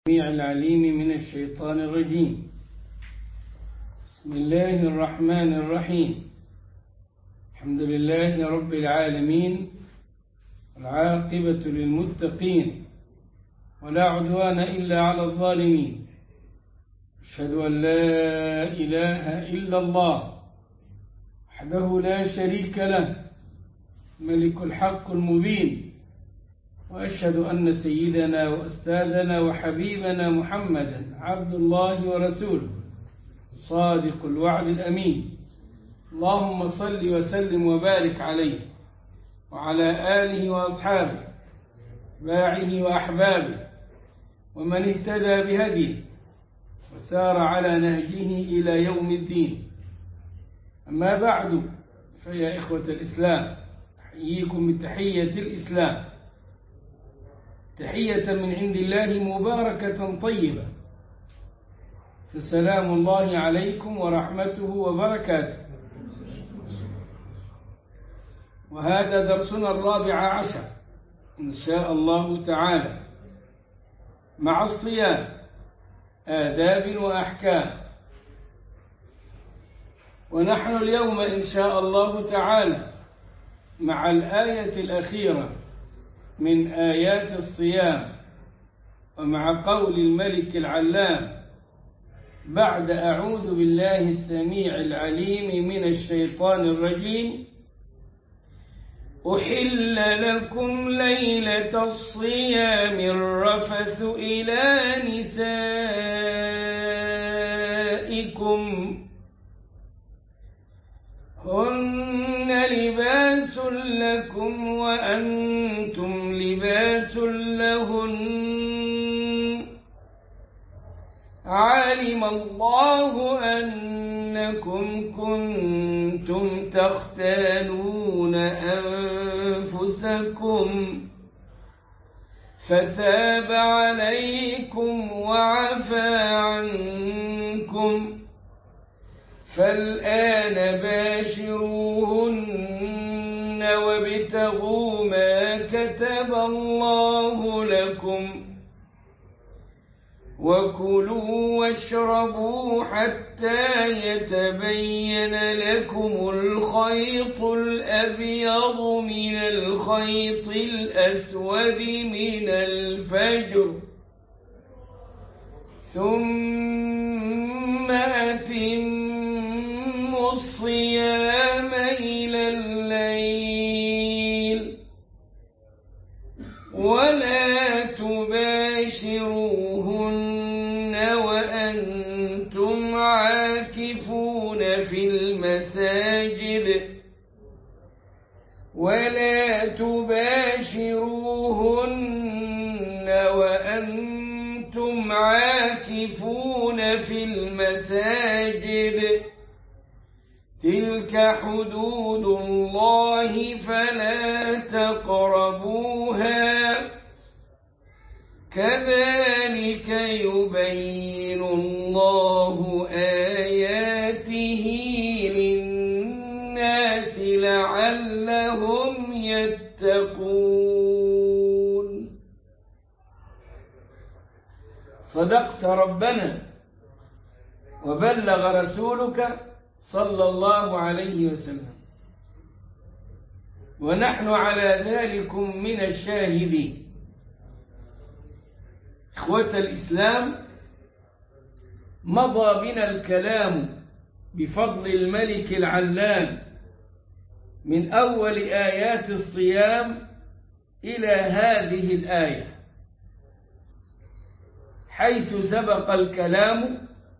السميع العليم من الشيطان الرجيم بسم الله الرحمن الرحيم الحمد لله رب العالمين والعاقبة للمتقين ولا عدوان إلا على الظالمين أشهد أن لا إله إلا الله وحده لا شريك له ملك الحق المبين وأشهد أن سيدنا وأستاذنا وحبيبنا محمدا عبد الله ورسوله صادق الوعد الأمين اللهم صل وسلم وبارك عليه وعلى آله وأصحابه باعه وأحبابه ومن اهتدى بهديه وسار على نهجه إلى يوم الدين أما بعد فيا إخوة الإسلام أحييكم بتحية الإسلام تحية من عند الله مباركة طيبة فسلام الله عليكم ورحمته وبركاته وهذا درسنا الرابع عشر إن شاء الله تعالى مع الصيام آداب وأحكام ونحن اليوم إن شاء الله تعالى مع الآية الأخيرة من آيات الصيام ومع قول الملك العلام بعد أعوذ بالله السميع العليم من الشيطان الرجيم أحل لكم ليلة الصيام الرفث إلى نسائكم هن لباس لكم وأنتم لباس لهن علم الله أنكم كنتم تختانون أنفسكم فتاب عليكم وعفى عنكم فالآن باشروهن وابتغوا ما كتب الله لكم وكلوا واشربوا حتى يتبين لكم الخيط الأبيض من الخيط الأسود من الفجر ثم أتموا الصيام إلى الليل ولا تباشروهن وأنتم عاكفون في المساجد ولا تباشروهن وأنتم عاكفون في المساجد تلك حدود الله فلا تقربوها كذلك يبين الله آياته للناس لعلهم يتقون صدقت ربنا وبلغ رسولك صلى الله عليه وسلم ونحن على ذلك من الشاهدين إخوة الإسلام مضى بنا الكلام بفضل الملك العلام من أول آيات الصيام إلى هذه الآية حيث سبق الكلام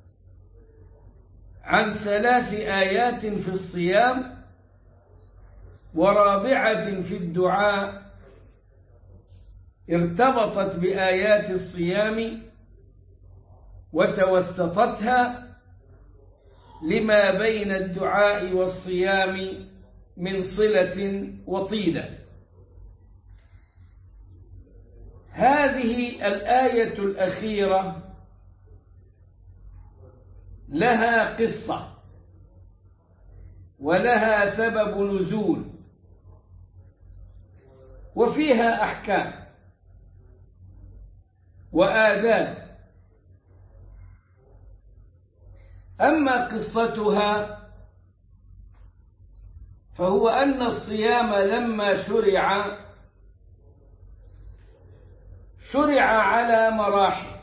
عن ثلاث آيات في الصيام ورابعة في الدعاء ارتبطت بآيات الصيام وتوسطتها لما بين الدعاء والصيام من صلة وطيلة هذه الآية الأخيرة لها قصة ولها سبب نزول وفيها أحكام وآداب أما قصتها فهو أن الصيام لما شرع شرع على مراحل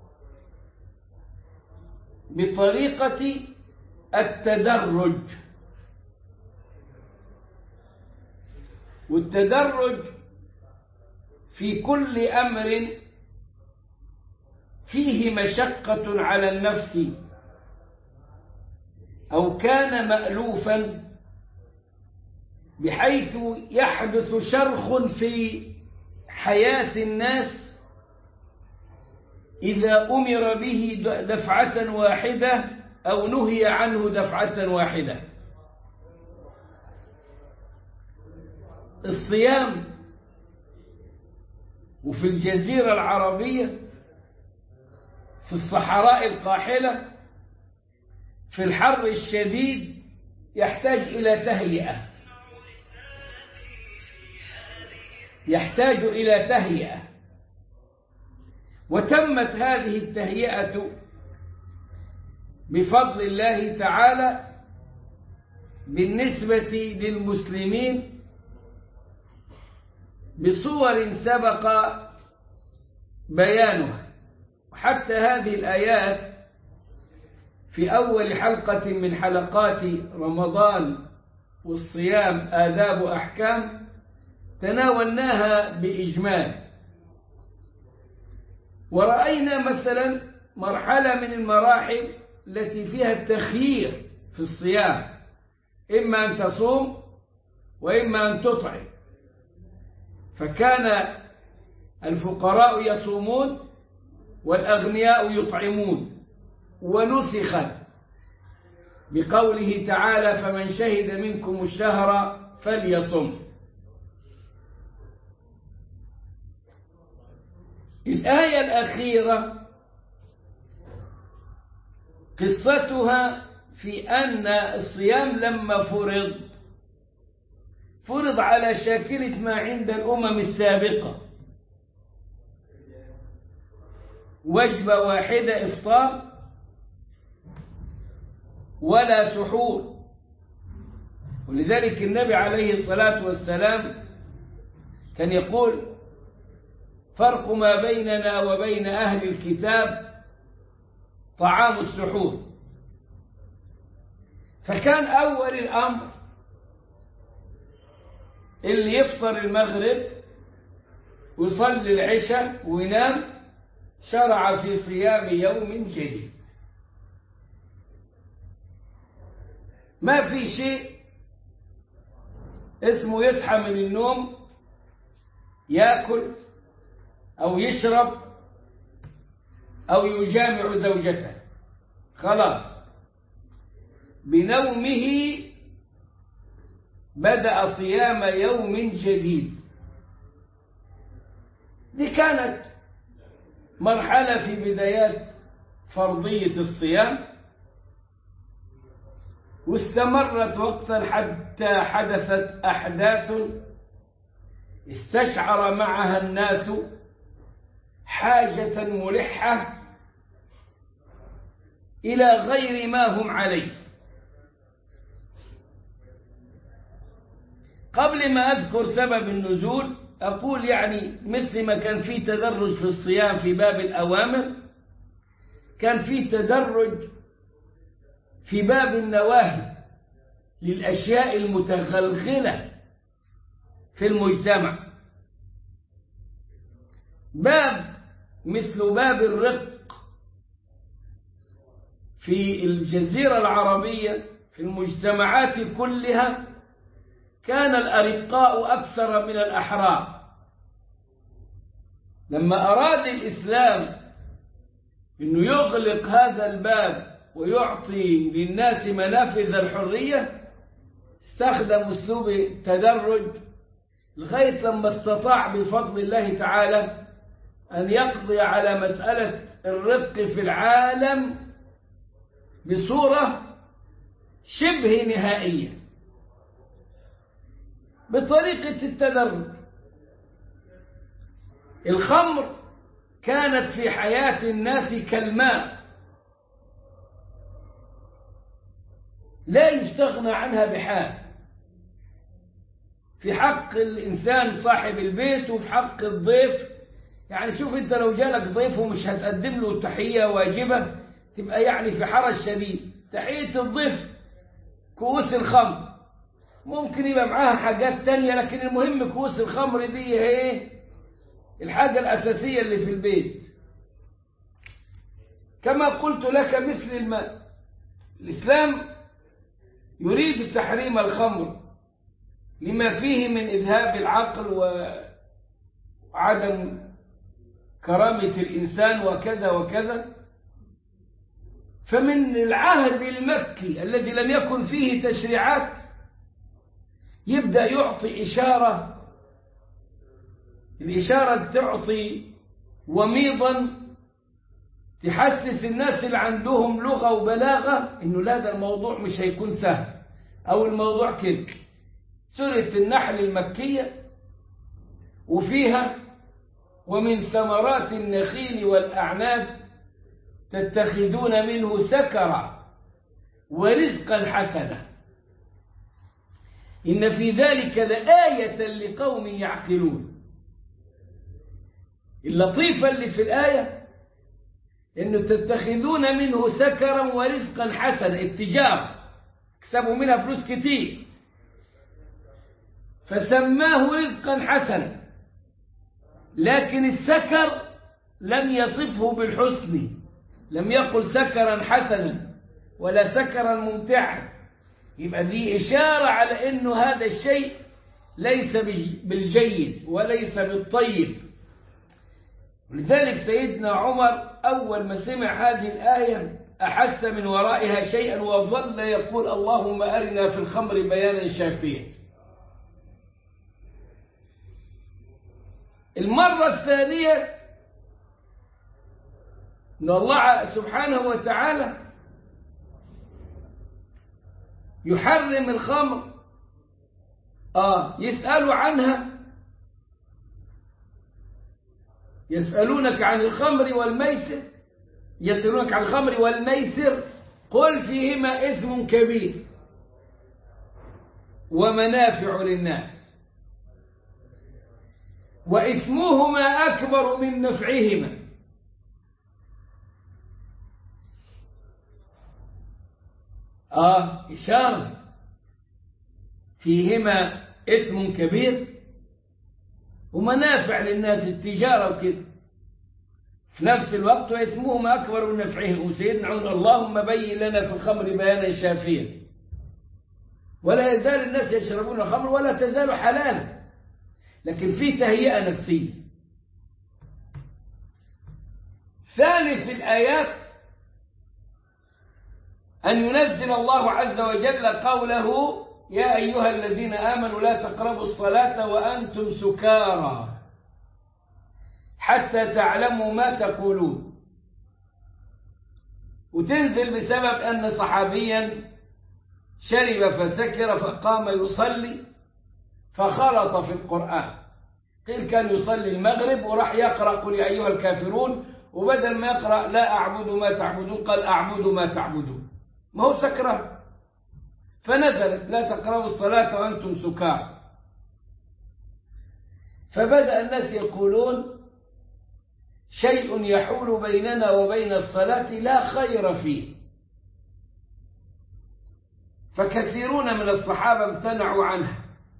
بطريقة التدرج والتدرج في كل أمر فيه مشقة على النفس أو كان مألوفا بحيث يحدث شرخ في حياة الناس إذا أمر به دفعة واحدة أو نهي عنه دفعة واحدة الصيام وفي الجزيرة العربية في الصحراء القاحلة في الحر الشديد يحتاج إلى تهيئة يحتاج إلى تهيئة وتمت هذه التهيئة بفضل الله تعالى بالنسبة للمسلمين بصور سبق بيانها وحتى هذه الآيات في أول حلقة من حلقات رمضان والصيام آداب أحكام تناولناها بإجمال ورأينا مثلا مرحلة من المراحل التي فيها التخيير في الصيام إما أن تصوم وإما أن تطعم فكان الفقراء يصومون والأغنياء يطعمون ونسخت بقوله تعالى فمن شهد منكم الشهر فليصم الآية الأخيرة قصتها في أن الصيام لما فرض فرض على شاكلة ما عند الأمم السابقة وجبة واحدة إفطار ولا سحور ولذلك النبي عليه الصلاة والسلام كان يقول فرق ما بيننا وبين أهل الكتاب طعام السحور فكان أول الأمر اللي يفطر المغرب ويصلي العشاء وينام شرع في صيام يوم جديد ما في شيء اسمه يصحى من النوم ياكل أو يشرب أو يجامع زوجته خلاص بنومه بدأ صيام يوم جديد دي كانت مرحلة في بدايات فرضية الصيام واستمرت وقتا حتى حدثت أحداث استشعر معها الناس حاجة ملحة إلى غير ما هم عليه قبل ما أذكر سبب النزول أقول يعني مثل ما كان في تدرج في الصيام في باب الأوامر كان في تدرج في باب النواهي للأشياء المتغلغلة في المجتمع باب مثل باب الرق في الجزيرة العربية في المجتمعات كلها كان الأرقاء أكثر من الأحرار لما أراد الإسلام أنه يغلق هذا الباب ويعطي للناس منافذ الحرية استخدم أسلوب التدرج لغاية لما استطاع بفضل الله تعالى أن يقضي على مسألة الرزق في العالم بصورة شبه نهائية بطريقة التدرج الخمر كانت في حياة الناس كالماء لا يستغنى عنها بحال في حق الإنسان صاحب البيت وفي حق الضيف يعني شوف أنت لو جالك ضيف ومش هتقدم له تحية واجبة تبقى يعني في حرج شديد تحية الضيف كؤوس الخمر ممكن يبقى معاها حاجات تانية لكن المهم كؤوس الخمر دي هي ايه الحاجة الأساسية اللي في البيت كما قلت لك مثل الماء الإسلام يريد تحريم الخمر لما فيه من إذهاب العقل وعدم كرامة الإنسان وكذا وكذا فمن العهد المكي الذي لم يكن فيه تشريعات يبدأ يعطي إشارة الإشارة تعطي وميضا تحسس الناس اللي عندهم لغة وبلاغة إنه لا ده الموضوع مش هيكون سهل أو الموضوع كده سورة النحل المكية وفيها ومن ثمرات النخيل والأعناب تتخذون منه سكرا ورزقا حسنا إن في ذلك لآية لقوم يعقلون اللطيفة اللي في الآية إنه تتخذون منه سكرا ورزقا حسنا التجارة اكسبوا منها فلوس كتير فسماه رزقا حسنا لكن السكر لم يصفه بالحسن لم يقل سكرا حسنا ولا سكرا ممتعا يبقى دي إشارة على أنه هذا الشيء ليس بالجيد وليس بالطيب ولذلك سيدنا عمر أول ما سمع هذه الآية أحس من ورائها شيئا وظل يقول اللهم أرنا في الخمر بيانا شافيا المرة الثانية أن الله سبحانه وتعالى يحرم الخمر آه يسألوا عنها يسألونك عن الخمر والميسر يسألونك عن الخمر والميسر قل فيهما إثم كبير ومنافع للناس وإثمهما أكبر من نفعهما آه إشارة فيهما إثم كبير ومنافع للناس التجارة وكده في نفس الوقت وإثمهما أكبر من نفعهما وسيدنا عمر اللهم بين لنا في الخمر بيانا شافيا ولا يزال الناس يشربون الخمر ولا تزال حلالا لكن في تهيئة نفسية ثالث الآيات أن ينزل الله عز وجل قوله يا أيها الذين آمنوا لا تقربوا الصلاة وأنتم سكارى حتى تعلموا ما تقولون وتنزل بسبب أن صحابيا شرب فسكر فقام يصلي فخلط في القرآن قيل كان يصلي المغرب وراح يقرأ قل يا أيها الكافرون وبدل ما يقرأ لا أعبد ما تعبدون قال أعبد ما تعبدون ما هو سكران فنزلت لا تقربوا الصلاة وأنتم سكار فبدأ الناس يقولون شيء يحول بيننا وبين الصلاة لا خير فيه فكثيرون من الصحابة امتنعوا عنها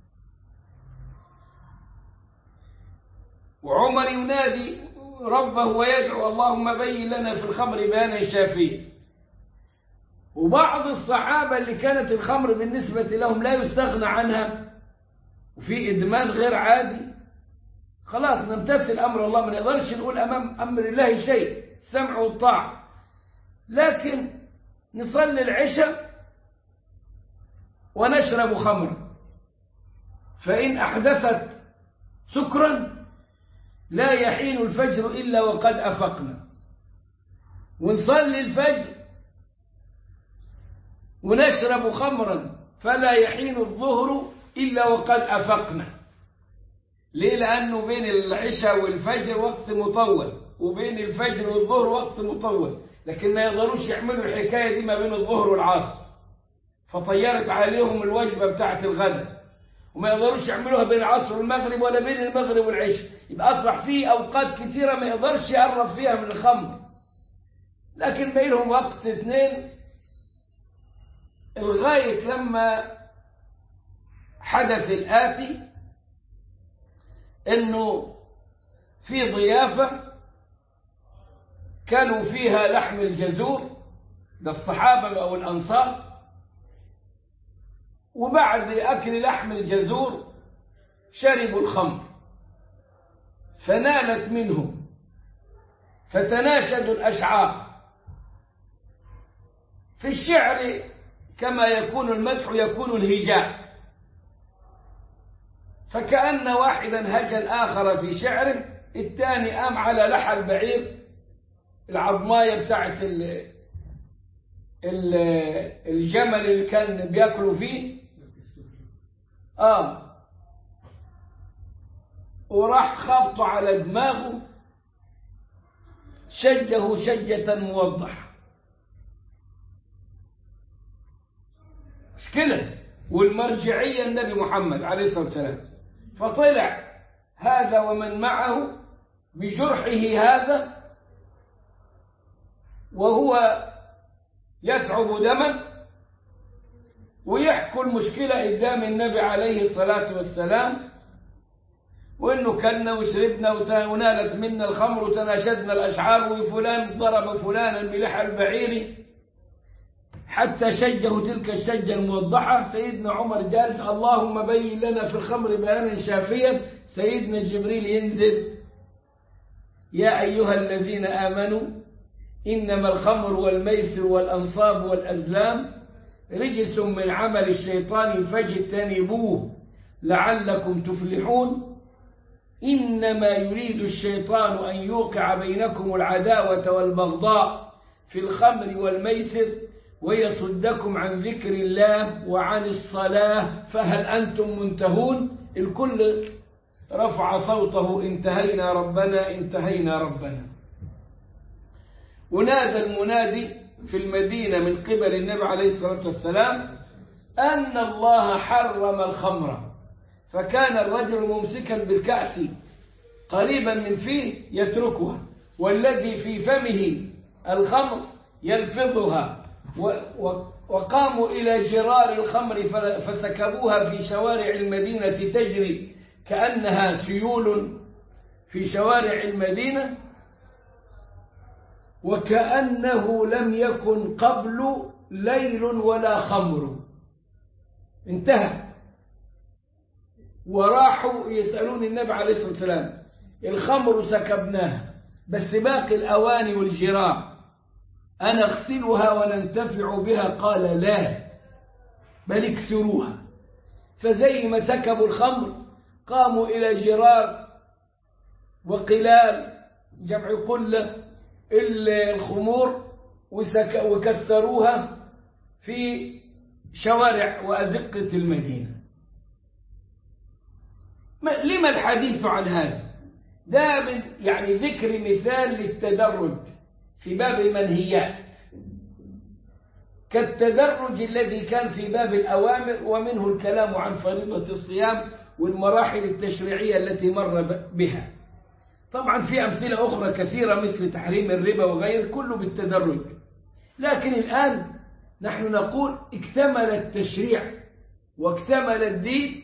وعمر ينادي ربه ويدعو اللهم بين لنا في الخمر بيانا شافيا وبعض الصحابة اللي كانت الخمر بالنسبة لهم لا يستغنى عنها وفي إدمان غير عادي خلاص نمتثل أمر الله ما نقدرش نقول أمام أمر الله شيء السمع والطاعة لكن نصلي العشاء ونشرب خمرا فإن أحدثت سكرا لا يحين الفجر إلا وقد أفقنا ونصلي الفجر ونشرب خمرا فلا يحين الظهر إلا وقد أفقنا ليه لأنه بين العشاء والفجر وقت مطول وبين الفجر والظهر وقت مطول لكن ما يقدروش يعملوا الحكاية دي ما بين الظهر والعصر فطيرت عليهم الوجبة بتاعت الغداء وما يقدروش يعملوها بين العصر والمغرب ولا بين المغرب والعشاء يبقى أصبح فيه أوقات كثيرة ما يقدرش يقرب فيها من الخمر لكن بينهم وقت اثنين لغاية لما حدث الآتي انه في ضيافة كانوا فيها لحم الجزور ده الصحابة أو الأنصار وبعد أكل لحم الجزور شربوا الخمر فنالت منهم فتناشدوا الأشعار في الشعر كما يكون المدح يكون الهجاء فكأن واحدا هجى الآخر في شعره الثاني قام على لحى البعير العظماية بتاعت ال ال الجمل اللي كان بياكلوا فيه اه وراح خبطه على دماغه شجه شجة موضحة مشكلة والمرجعية النبي محمد عليه الصلاة والسلام فطلع هذا ومن معه بجرحه هذا وهو يتعب دما ويحكوا المشكلة قدام النبي عليه الصلاة والسلام وإنه كلنا وشربنا ونالت منا الخمر وتناشدنا الأشعار وفلان ضرب فلانا بلحى البعير حتى شجه تلك الشجة الموضحة سيدنا عمر جالس اللهم بين لنا في الخمر بيانا شافيا سيدنا جبريل ينزل يا أيها الذين آمنوا إنما الخمر والميسر والأنصاب والأزلام رجس من عمل الشيطان فاجتنبوه لعلكم تفلحون إنما يريد الشيطان أن يوقع بينكم العداوة والبغضاء في الخمر والميسر ويصدكم عن ذكر الله وعن الصلاة فهل أنتم منتهون الكل رفع صوته انتهينا ربنا انتهينا ربنا ونادى المنادي في المدينة من قبل النبي عليه الصلاة والسلام أن الله حرم الخمر فكان الرجل ممسكا بالكأس قريبا من فيه يتركها والذي في فمه الخمر يلفظها وقاموا إلى جرار الخمر فسكبوها في شوارع المدينة تجري كأنها سيول في شوارع المدينة وكأنه لم يكن قبل ليل ولا خمر انتهى وراحوا يسألون النبي عليه الصلاة والسلام الخمر سكبناها بس باقي الأواني والجرار أنا أغسلها وننتفع بها قال لا بل اكسروها فزي ما سكبوا الخمر قاموا إلى جرار وقلال جمع قلة الخمور وكسروها في شوارع وأزقة المدينة لما الحديث عن هذا ده من يعني ذكر مثال للتدرج في باب المنهيات كالتدرج الذي كان في باب الأوامر ومنه الكلام عن فريضة الصيام والمراحل التشريعية التي مر بها طبعا في أمثلة أخرى كثيرة مثل تحريم الربا وغير كله بالتدرج لكن الآن نحن نقول اكتمل التشريع واكتمل الدين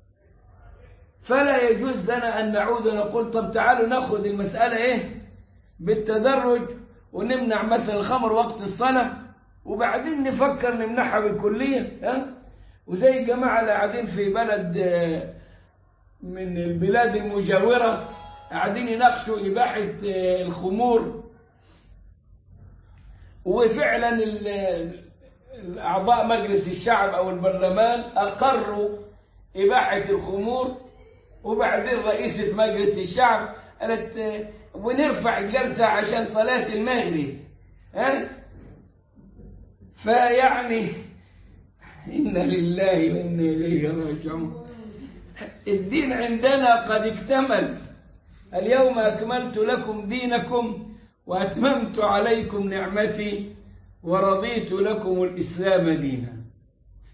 فلا يجوز لنا أن نعود ونقول طب تعالوا ناخذ المسألة إيه بالتدرج ونمنع مثلا الخمر وقت الصلاة وبعدين نفكر نمنعها بالكلية ها وزي الجماعة اللي قاعدين في بلد من البلاد المجاورة قاعدين يناقشوا إباحة الخمور وفعلا أعضاء مجلس الشعب أو البرلمان أقروا إباحة الخمور وبعدين رئيسة مجلس الشعب قالت ونرفع الجلسة عشان صلاة المغرب ها فيعني إنا لله وإنا إليه راجعون الدين عندنا قد اكتمل اليوم أكملت لكم دينكم وأتممت عليكم نعمتي ورضيت لكم الإسلام دينا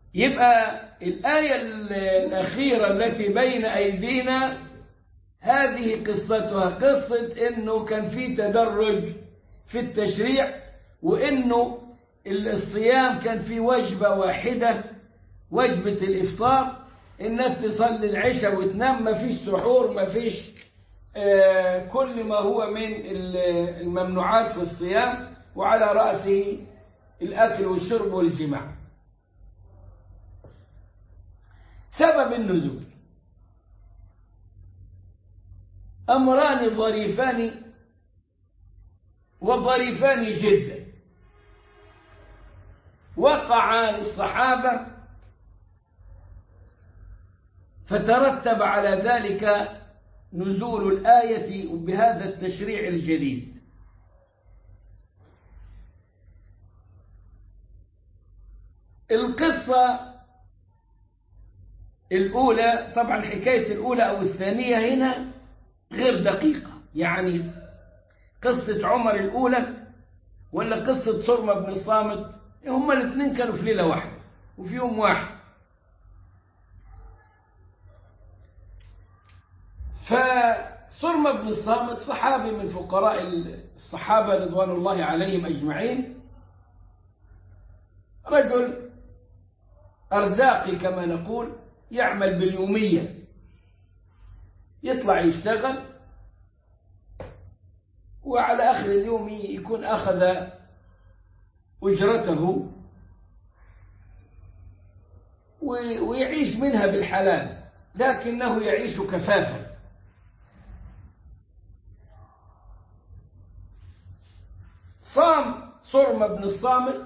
يبقى الآية الأخيرة التي بين أيدينا هذه قصتها قصة إنه كان في تدرج في التشريع وإنه الصيام كان في وجبة واحدة وجبة الإفطار الناس تصلي العشاء وتنام ما فيش سحور ما فيش آه كل ما هو من الممنوعات في الصيام وعلى رأسه الأكل والشرب والجماع سبب النزول أمران ظريفان وظريفان جدا وقع للصحابة فترتب على ذلك نزول الآية بهذا التشريع الجديد القصة الأولى طبعا حكاية الأولى أو الثانية هنا غير دقيقة يعني قصة عمر الأولى ولا قصة صرمة بن الصامت هما الاثنين كانوا في ليلة واحدة وفي يوم واحد فصرمة بن الصامت صحابي من فقراء الصحابة رضوان الله عليهم أجمعين رجل أرزاقي كما نقول يعمل باليومية يطلع يشتغل وعلى آخر اليوم يكون أخذ أجرته ويعيش منها بالحلال لكنه يعيش كفافا صام صرم بن الصامت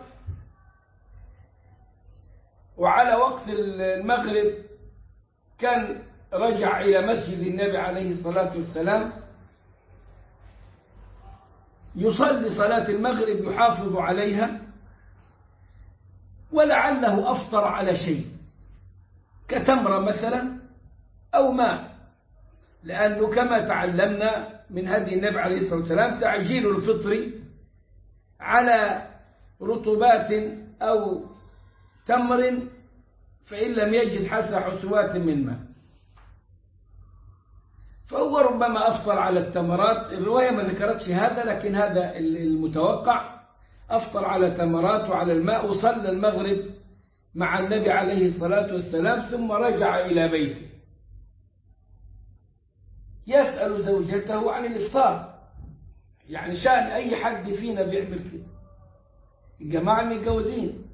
وعلى وقت المغرب كان رجع إلى مسجد النبي عليه الصلاة والسلام يصلي صلاة المغرب يحافظ عليها ولعله أفطر على شيء كتمرة مثلا أو ماء لأنه كما تعلمنا من هدي النبي عليه الصلاة والسلام تعجيل الفطر على رطبات أو تمر فإن لم يجد حسن حسوات من ماء فهو ربما أفطر على التمرات الرواية ما ذكرتش هذا لكن هذا المتوقع أفطر على تمرات وعلى الماء وصلى المغرب مع النبي عليه الصلاة والسلام ثم رجع إلى بيته يسأل زوجته عن الإفطار يعني شأن أي حد فينا بيعمل كده الجماعة المتجوزين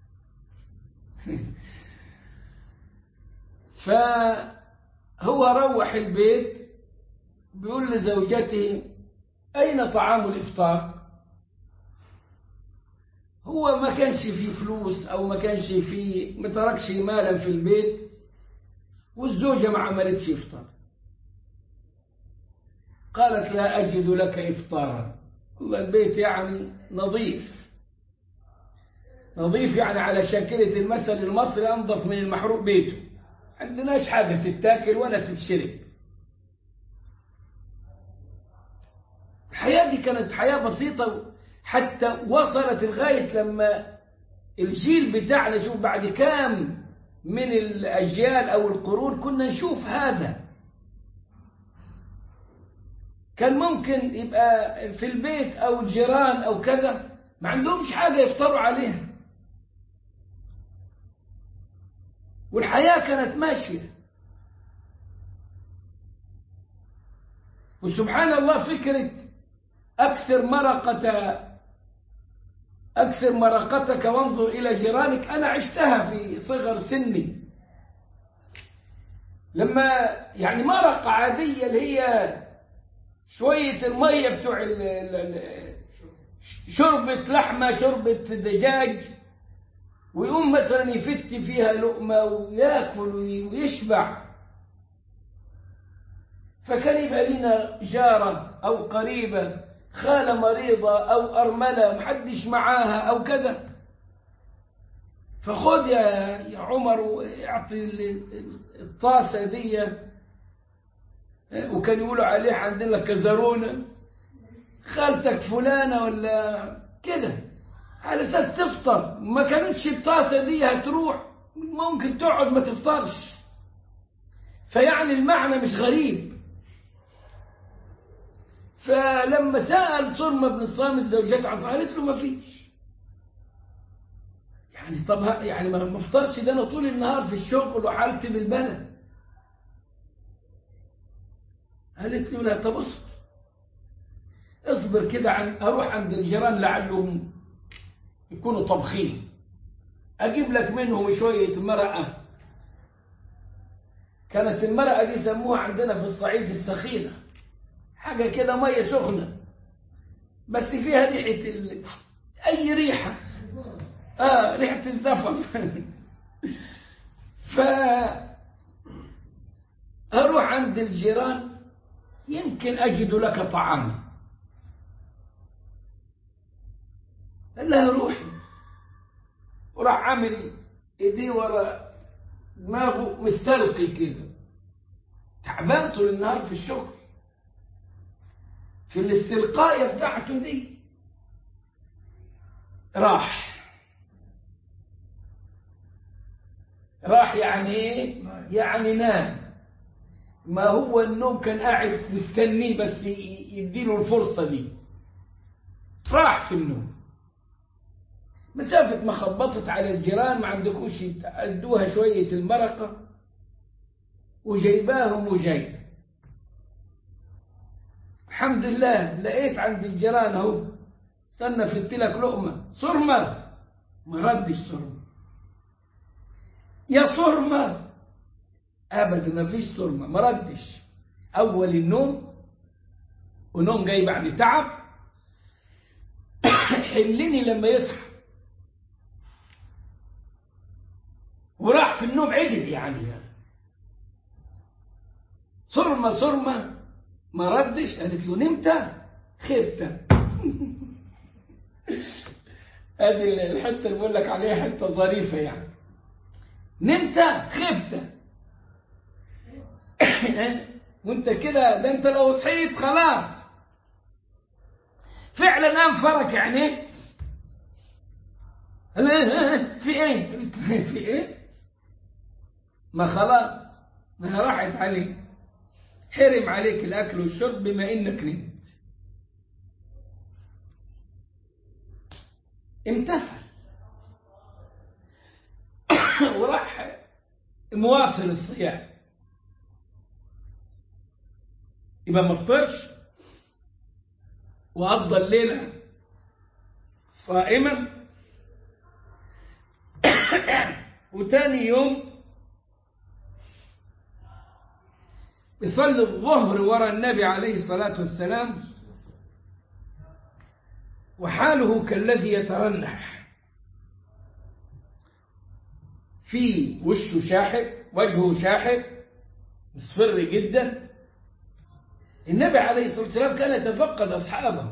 فهو روح البيت بيقول لزوجته أين طعام الإفطار هو ما كانش فيه فلوس أو ما كانش فيه ما تركش مالا في البيت والزوجة ما عملتش إفطار قالت لا أجد لك إفطارا والله البيت يعني نظيف نظيف يعني على شاكلة المثل المصري أنظف من المحروق بيته عندناش حاجة تتاكل ولا تتشرب الحياة دي كانت حياة بسيطة حتى وصلت لغاية لما الجيل بتاعنا شوف بعد كام من الأجيال أو القرون كنا نشوف هذا كان ممكن يبقى في البيت أو الجيران أو كذا ما عندهمش حاجة يفطروا عليها والحياة كانت ماشية وسبحان الله فكرة أكثر مرقة أكثر مرقتك وانظر إلى جيرانك أنا عشتها في صغر سني لما يعني مرقة عادية اللي هي شوية المية بتوع شربة لحمة شربة دجاج ويقوم مثلا يفت فيها لقمة وياكل ويشبع فكان يبقى لنا جارة أو قريبة خالة مريضة أو أرملة محدش معاها أو كذا فخذ يا يا عمر واعطي الطاسة دي وكان يقولوا عليه عندنا كزرونة خالتك فلانة ولا كده على اساس تفطر ما كانتش الطاسه دي هتروح ممكن تقعد ما تفطرش فيعني المعنى مش غريب فلما سأل صرمة بن الصامت زوجته عن قالت له ما فيش يعني طب يعني ما افطرش ده انا طول النهار في الشغل وحالتي بالبلد قالت له لا طب اصبر اصبر كده عن اروح عند الجيران لعلهم يكونوا طبخين اجيب لك منهم شويه مرقه كانت المرقه دي يسموها عندنا في الصعيد السخينه حاجه كده ميه سخنه بس فيها ريحه ال... اي ريحه اه ريحه الزفر ف اروح عند الجيران يمكن اجد لك طعاما قال لها روحي وراح عامل ايديه ورا دماغه مستلقي كده تعبان طول النهار في الشغل في الاستلقاء بتاعته دي راح راح يعني ايه يعني نام ما هو النوم كان قاعد مستنيه بس يديله الفرصة دي راح في النوم مسافة ما خبطت على الجيران ما عندكوش ادوها شوية المرقة وجايباهم وجاي الحمد لله لقيت عند الجيران اهو استنى فدت لك لقمة صرمة ما ردش صرمة يا صرمة ابدا ما فيش صرمة ما ردش اول النوم ونوم جاي بعد تعب حلني لما يصحى وراح في النوم عدل يعني صرمة صرمة ما ردش قالت له نمت خفت ادي الحته اللي بقول لك عليها حته ظريفه يعني نمت خفت وانت كده ده انت لو صحيت خلاص فعلا قام فرك يعني في ايه في ايه ما خلاص ما راحت عليك حرم عليك الاكل والشرب بما انك نمت امتثل وراح مواصل الصيام يبقى ما فطرش وقضى الليله صائما وتاني يوم يصلي الظهر ورا النبي عليه الصلاة والسلام وحاله كالذي يترنح في وشه شاحب وجهه شاحب مصفر جدا النبي عليه الصلاة والسلام كان يتفقد أصحابه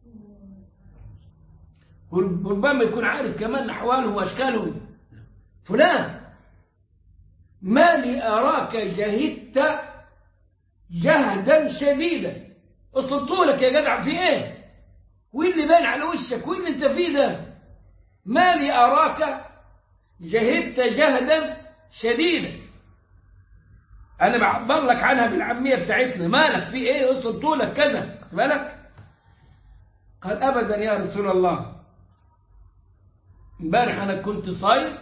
وربما يكون عارف كمان أحوالهم وأشكالهم فلان ما لي أراك جهدت جهدا شديدا لك يا جدع في ايه وين اللي باين على وشك وين انت فيه ده ما لي أراك جهدت جهدا شديدا أنا بعبر لك عنها بالعامية بتاعتنا مالك في إيه لك كذا خد بالك قال أبدا يا رسول الله امبارح أنا كنت صايم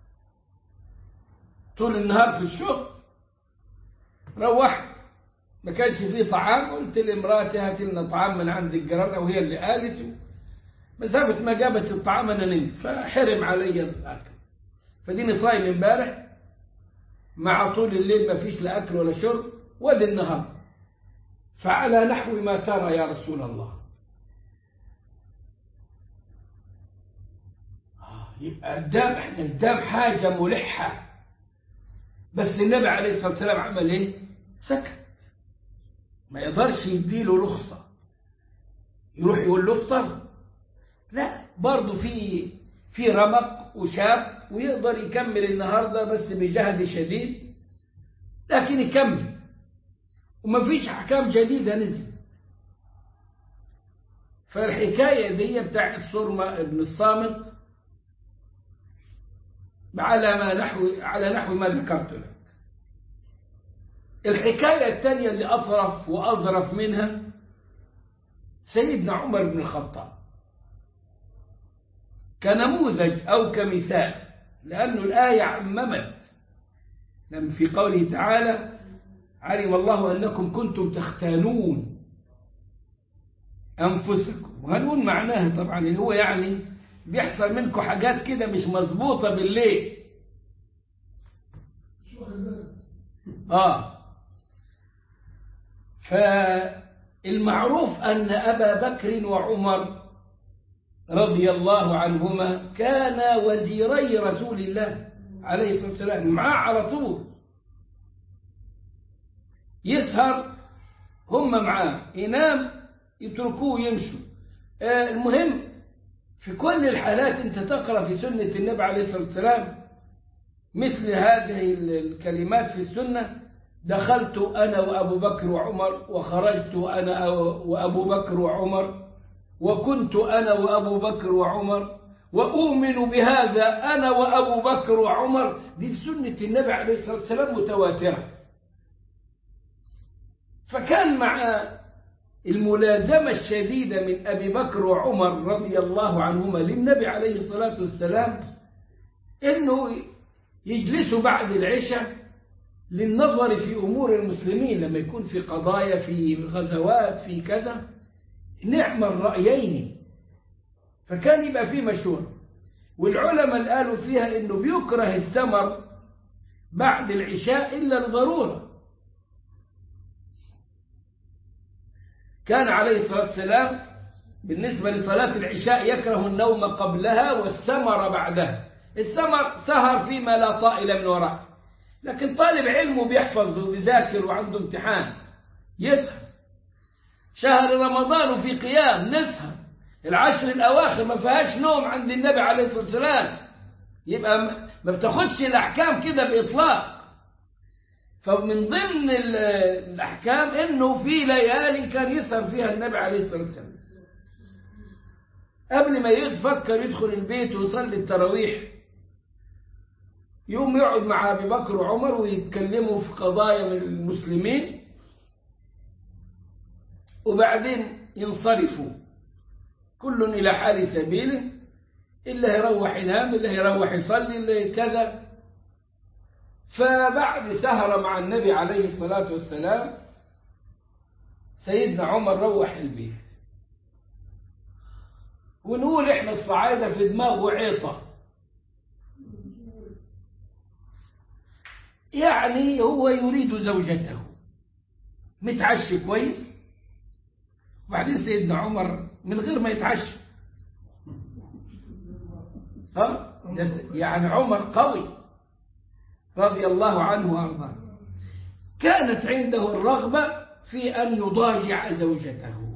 طول النهار في الشغل روحت ما كانش فيه طعام قلت لامراتي هات لنا طعام من عند الجيران او هي اللي قالت مسافة ما جابت الطعام انا نمت فحرم علي الاكل فديني صايم امبارح مع طول الليل ما فيش لا اكل ولا شرب وادي النهار فعلى نحو ما ترى يا رسول الله يبقى قدام احنا قدام حاجة ملحة بس النبي عليه الصلاة والسلام عمل ايه سكت ما يقدرش يديله رخصة يروح يقول له افطر لا برضه في في رمق وشاب ويقدر يكمل النهارده بس بجهد شديد لكن يكمل وما فيش احكام جديده نزلت فالحكايه دي بتاعت صرمه ابن الصامت على ما نحو على نحو ما ذكرت لك الحكاية الثانية اللي أطرف وأظرف منها سيدنا عمر بن الخطاب كنموذج أو كمثال لأن الآية عممت لما في قوله تعالى علم الله أنكم كنتم تختانون أنفسكم وهنقول معناها طبعا اللي هو يعني بيحصل منكم حاجات كده مش مظبوطة بالليل آه فالمعروف أن أبا بكر وعمر رضي الله عنهما كانا وزيري رسول الله عليه الصلاة والسلام معاه على طول يسهر هم معاه ينام يتركوه يمشوا آه المهم في كل الحالات انت تقرأ في سنة النبي عليه الصلاة والسلام مثل هذه الكلمات في السنة دخلت أنا وأبو بكر وعمر وخرجت أنا وأبو بكر وعمر وكنت أنا وأبو بكر وعمر وأؤمن بهذا أنا وأبو بكر وعمر دي سنة النبي عليه الصلاة والسلام متواترة فكان مع الملازمة الشديدة من أبي بكر وعمر رضي الله عنهما للنبي عليه الصلاة والسلام أنه يجلسوا بعد العشاء للنظر في أمور المسلمين لما يكون في قضايا في غزوات في كذا نعم الرأيين فكان يبقى فيه مشورة والعلماء اللي قالوا فيها انه بيكره السمر بعد العشاء إلا الضرورة كان عليه الصلاة والسلام بالنسبة لصلاة العشاء يكره النوم قبلها والسمر بعدها السمر سهر فيما لا طائل من وراه لكن طالب علم بيحفظ وبيذاكر وعنده امتحان يسهر شهر رمضان في قيام نسهر العشر الأواخر ما فيهاش نوم عند النبي عليه الصلاة والسلام يبقى ما بتاخدش الأحكام كده بإطلاق فمن ضمن الأحكام إنه في ليالي كان يسهر فيها النبي عليه الصلاة والسلام قبل ما يفكر يدخل البيت ويصلي التراويح يوم يقعد مع أبي بكر وعمر ويتكلموا في قضايا من المسلمين وبعدين ينصرفوا كل إلى حال سبيله إلا يروح ينام إلا يروح يصلي إلا كذا فبعد سهرة مع النبي عليه الصلاة والسلام سيدنا عمر روح البيت ونقول احنا الصعايدة في دماغه عيطة يعني هو يريد زوجته متعشي كويس وبعدين سيدنا عمر من غير ما يتعشى ها يعني عمر قوي رضي الله عنه وارضاه كانت عنده الرغبة في أن يضاجع زوجته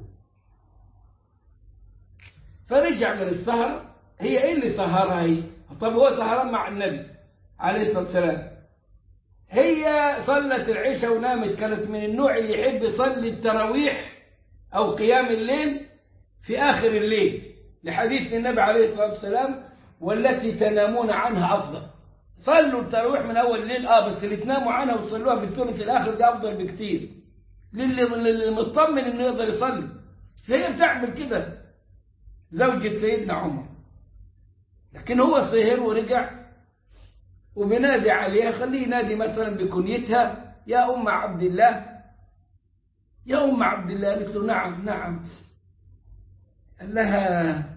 فرجع من السهر هي ايه اللي سهرها هي طب هو سهران مع النبي عليه الصلاة والسلام هي صلت العشاء ونامت كانت من النوع اللي يحب يصلي التراويح أو قيام الليل في آخر الليل لحديث النبي عليه الصلاة والسلام والتي تنامون عنها أفضل صلوا التراويح من أول الليل آه بس اللي تناموا عنها وتصلوها في الثلث الآخر ده أفضل بكتير للي مطمن إنه يقدر يصلي فهي بتعمل كده زوجة سيدنا عمر لكن هو سهر ورجع وبنادي عليها خليه ينادي مثلا بكنيتها يا أم عبد الله يا أم عبد الله قالت له نعم نعم قال لها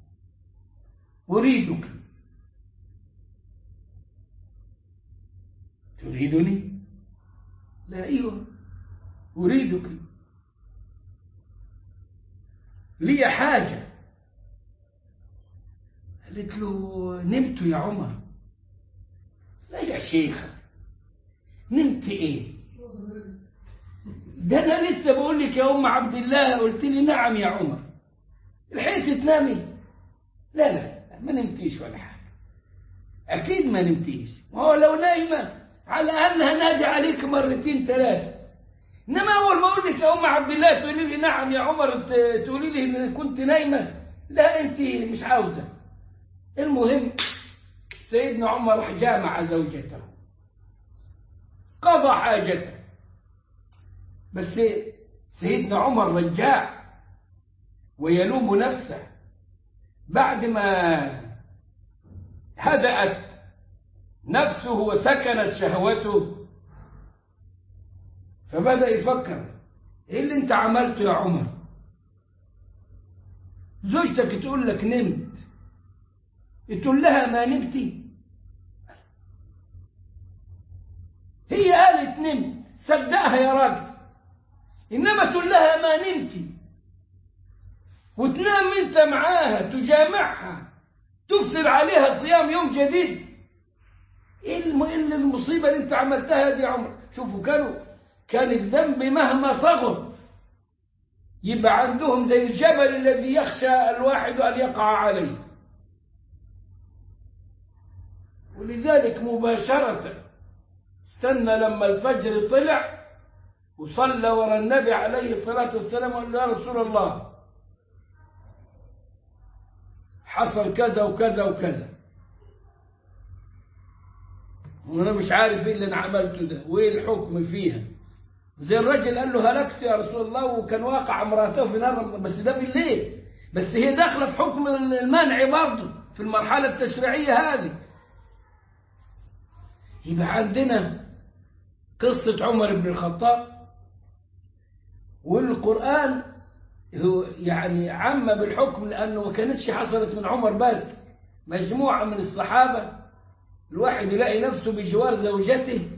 أريدك تريدني لا أيوة أريدك لي حاجة قالت له نمت يا عمر لا يا شيخ نمت ايه ده انا لسه بقول لك يا ام عبد الله قلت لي نعم يا عمر لحقت تنامي لا لا ما نمتيش ولا حاجه اكيد ما نمتيش وهو لو نايمه على الاقل هنادي عليك مرتين ثلاثه انما اول ما اقول لك يا ام عبد الله تقولي لي نعم يا عمر تقولي لي ان كنت نايمه لا انت مش عاوزه المهم سيدنا عمر راح جامع زوجته قضى حاجته بس سيدنا عمر رجاع ويلوم نفسه بعد ما هدأت نفسه وسكنت شهوته فبدأ يفكر ايه اللي انت عملته يا عمر زوجتك تقول لك نمت تقول لها ما نمتي هي قالت نمت صدقها يا راجل انما تقول لها ما نمتي وتنام انت معاها تجامعها تفسر عليها صيام يوم جديد ايه الم- إيه المصيبه اللي انت عملتها دي يا عمر شوفوا كانوا كان الذنب مهما صغر يبقى عندهم زي الجبل الذي يخشى الواحد ان يقع عليه ولذلك مباشره استنى لما الفجر طلع وصلى ورا النبي عليه الصلاه والسلام وقال له يا رسول الله حصل كذا وكذا وكذا وانا مش عارف ايه اللي انا عملته ده وايه الحكم فيها زي الراجل قال له هلكت يا رسول الله وكان واقع امراته في نار بس ده بالليل بس هي داخله في حكم المنع برضه في المرحله التشريعيه هذه يبقى عندنا قصه عمر بن الخطاب والقران هو يعني عم بالحكم لأنه ما كانتش حصلت من عمر بس مجموعة من الصحابة الواحد يلاقي نفسه بجوار زوجته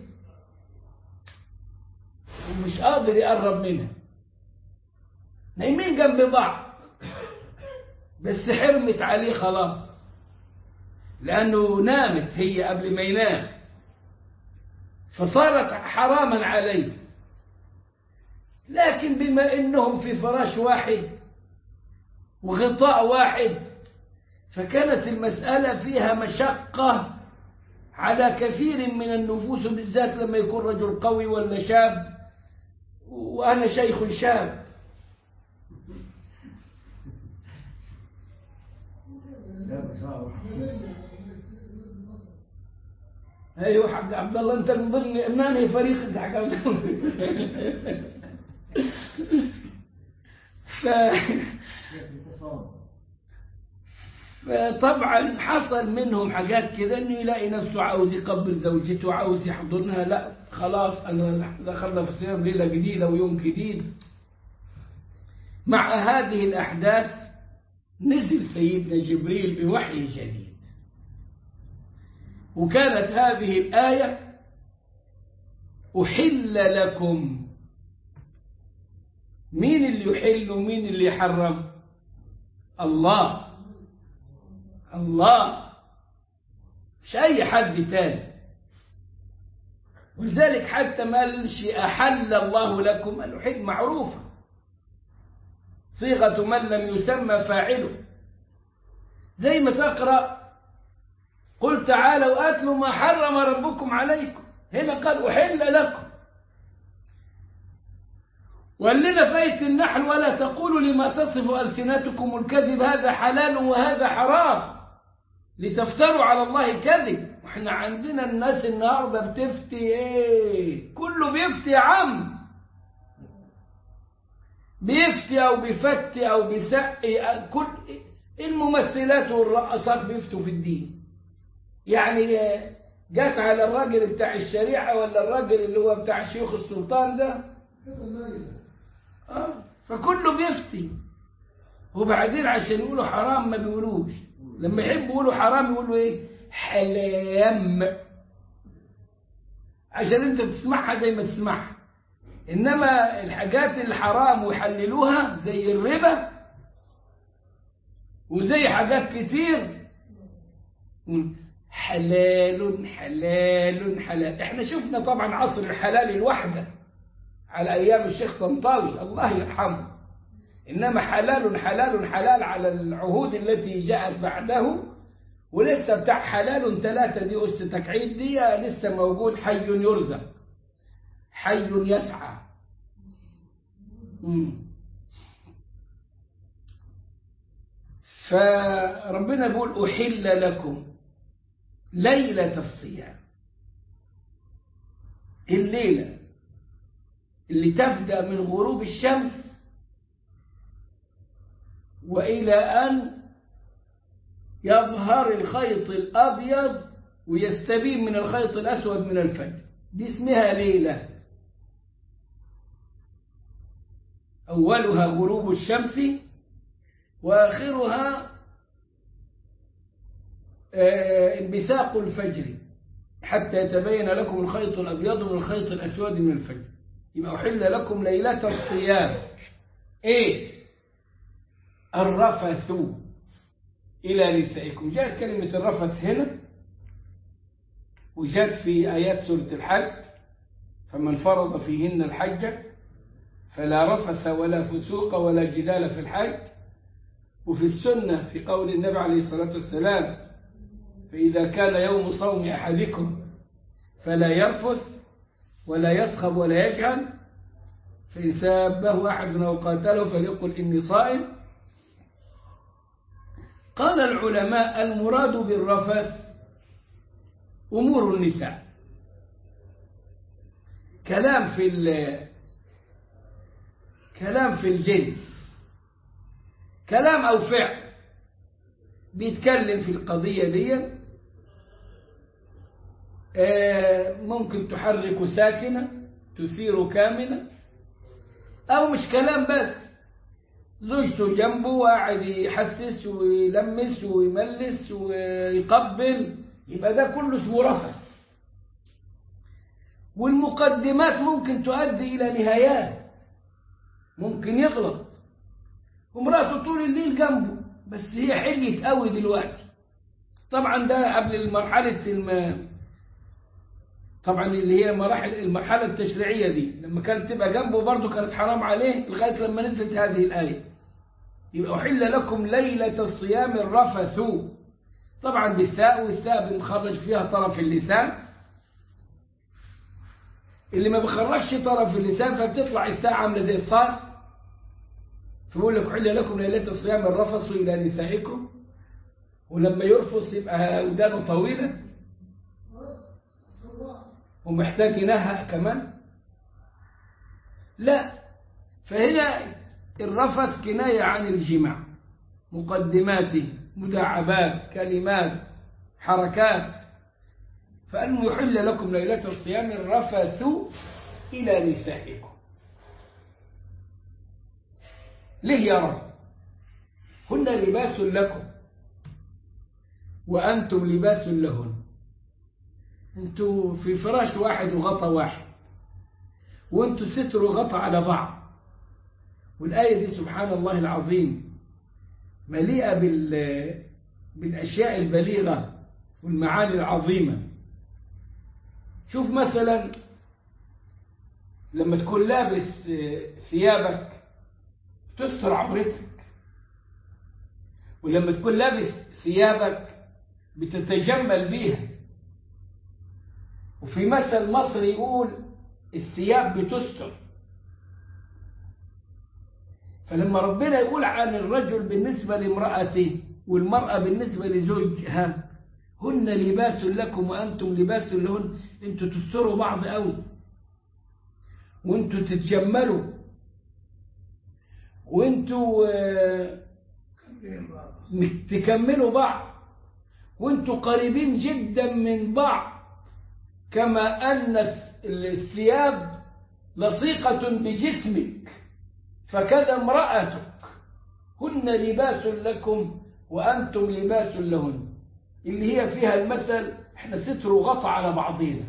ومش قادر يقرب منها نايمين جنب بعض بس حرمت عليه خلاص لأنه نامت هي قبل ما ينام فصارت حراما عليه لكن بما انهم في فراش واحد وغطاء واحد فكانت المسألة فيها مشقة على كثير من النفوس بالذات لما يكون رجل قوي ولا شاب وأنا شيخ شاب ايوه حق عبد الله انت من ضمن ما هي فريق حق عبد الله ف... فطبعا حصل منهم حاجات كده انه يلاقي نفسه عاوز يقبل زوجته عاوز يحضنها لا خلاص انا دخلنا في صيام ليله جديده ويوم جديد مع هذه الاحداث نزل سيدنا جبريل بوحي جديد وكانت هذه الايه احل لكم مين اللي يحل ومين اللي يحرم الله الله مش اي حد تاني ولذلك حتى ما قالش احل الله لكم الوحيد معروفه صيغه من لم يسمى فاعله زي ما تقرا قل تعالوا اتلوا ما حرم ربكم عليكم هنا قال احل لكم ولنا في آية النحل ولا تقولوا لما تصف ألسنتكم الكذب هذا حلال وهذا حرام لتفتروا على الله كذب واحنا عندنا الناس النهارده بتفتي ايه كله بيفتي يا عم بيفتي او بيفتي او بيسقي كل الممثلات والرقصات بيفتوا في الدين يعني جت على الراجل بتاع الشريعه ولا الراجل اللي هو بتاع شيوخ السلطان ده آه. فكله بيفتي وبعدين عشان يقولوا حرام ما بيقولوش لما يحبوا يقولوا حرام يقولوا ايه حلام عشان انت تسمعها زي ما تسمعها انما الحاجات الحرام ويحللوها زي الربا وزي حاجات كتير حلال حلال حلال احنا شفنا طبعا عصر الحلال الوحده على أيام الشيخ طنطاوي الله يرحمه إنما حلال حلال حلال على العهود التي جاءت بعده ولسه بتاع حلال ثلاثة دي أس تكعيد دي لسه موجود حي يرزق حي يسعى مم. فربنا بيقول أحل لكم ليلة الصيام الليلة اللي تبدأ من غروب الشمس وإلى أن يظهر الخيط الأبيض ويستبين من الخيط الأسود من الفجر دي اسمها ليلة أولها غروب الشمس وآخرها انبثاق الفجر حتى يتبين لكم الخيط الأبيض من الخيط الأسود من الفجر يبقى أحل لكم ليلة الصيام إيه الرفث إلى نسائكم جاءت كلمة الرفث هنا وجاءت في آيات سورة الحج فمن فرض فيهن الحج فلا رفث ولا فسوق ولا جدال في الحج وفي السنة في قول النبي عليه الصلاة والسلام فإذا كان يوم صوم أحدكم فلا يرفث ولا يسخب ولا يجهل فإن سابه أحد أو قاتله فليقل إني صائم قال العلماء المراد بالرفث أمور النساء كلام في كلام في الجنس كلام أو فعل بيتكلم في القضية دي ممكن تحرك ساكنة تثير كامنة أو مش كلام بس زوجته جنبه وقاعد يحسس ويلمس ويملس ويقبل يبقى ده كله اسمه رفث والمقدمات ممكن تؤدي إلى نهايات ممكن يغلط ومراته طول الليل جنبه بس هي حليت قوي دلوقتي طبعا ده قبل مرحلة الم... طبعا اللي هي مراحل المرحلة التشريعية دي لما كانت تبقى جنبه برضه كانت حرام عليه لغاية لما نزلت هذه الآية يبقى أحل لكم ليلة الصيام الرفث طبعا بالثاء والثاء بنخرج فيها طرف اللسان اللي ما بخرجش طرف اللسان فبتطلع الساعة عاملة زي الصاد فبقول لك حل لكم ليلة الصيام الرفث إلى نسائكم ولما يرفث يبقى ودانه طويلة ومحتاج ينهق كمان لا فهي الرفث كناية عن الجماع مقدماته مداعبات كلمات حركات فأنه يحل لكم ليلة الصيام الرفث إلى نسائكم ليه يا رب هن لباس لكم وأنتم لباس لهن انتوا في فراش واحد وغطى واحد وانتوا ستر وغطى على بعض والآية دي سبحان الله العظيم مليئة بال بالأشياء البليغة والمعاني العظيمة شوف مثلا لما تكون لابس ثيابك تستر عورتك ولما تكون لابس ثيابك بتتجمل بيها وفي مثل مصري يقول الثياب بتستر فلما ربنا يقول عن الرجل بالنسبة لامرأته والمرأة بالنسبة لزوجها هن لباس لكم وأنتم لباس لهن انتوا تستروا بعض قوي وانتوا تتجملوا وانتوا تكملوا بعض وانتوا قريبين جدا من بعض كما أن الثياب لصيقة بجسمك فكذا امرأتك هن لباس لكم وأنتم لباس لهن اللي هي فيها المثل احنا ستر وغطى على بعضينا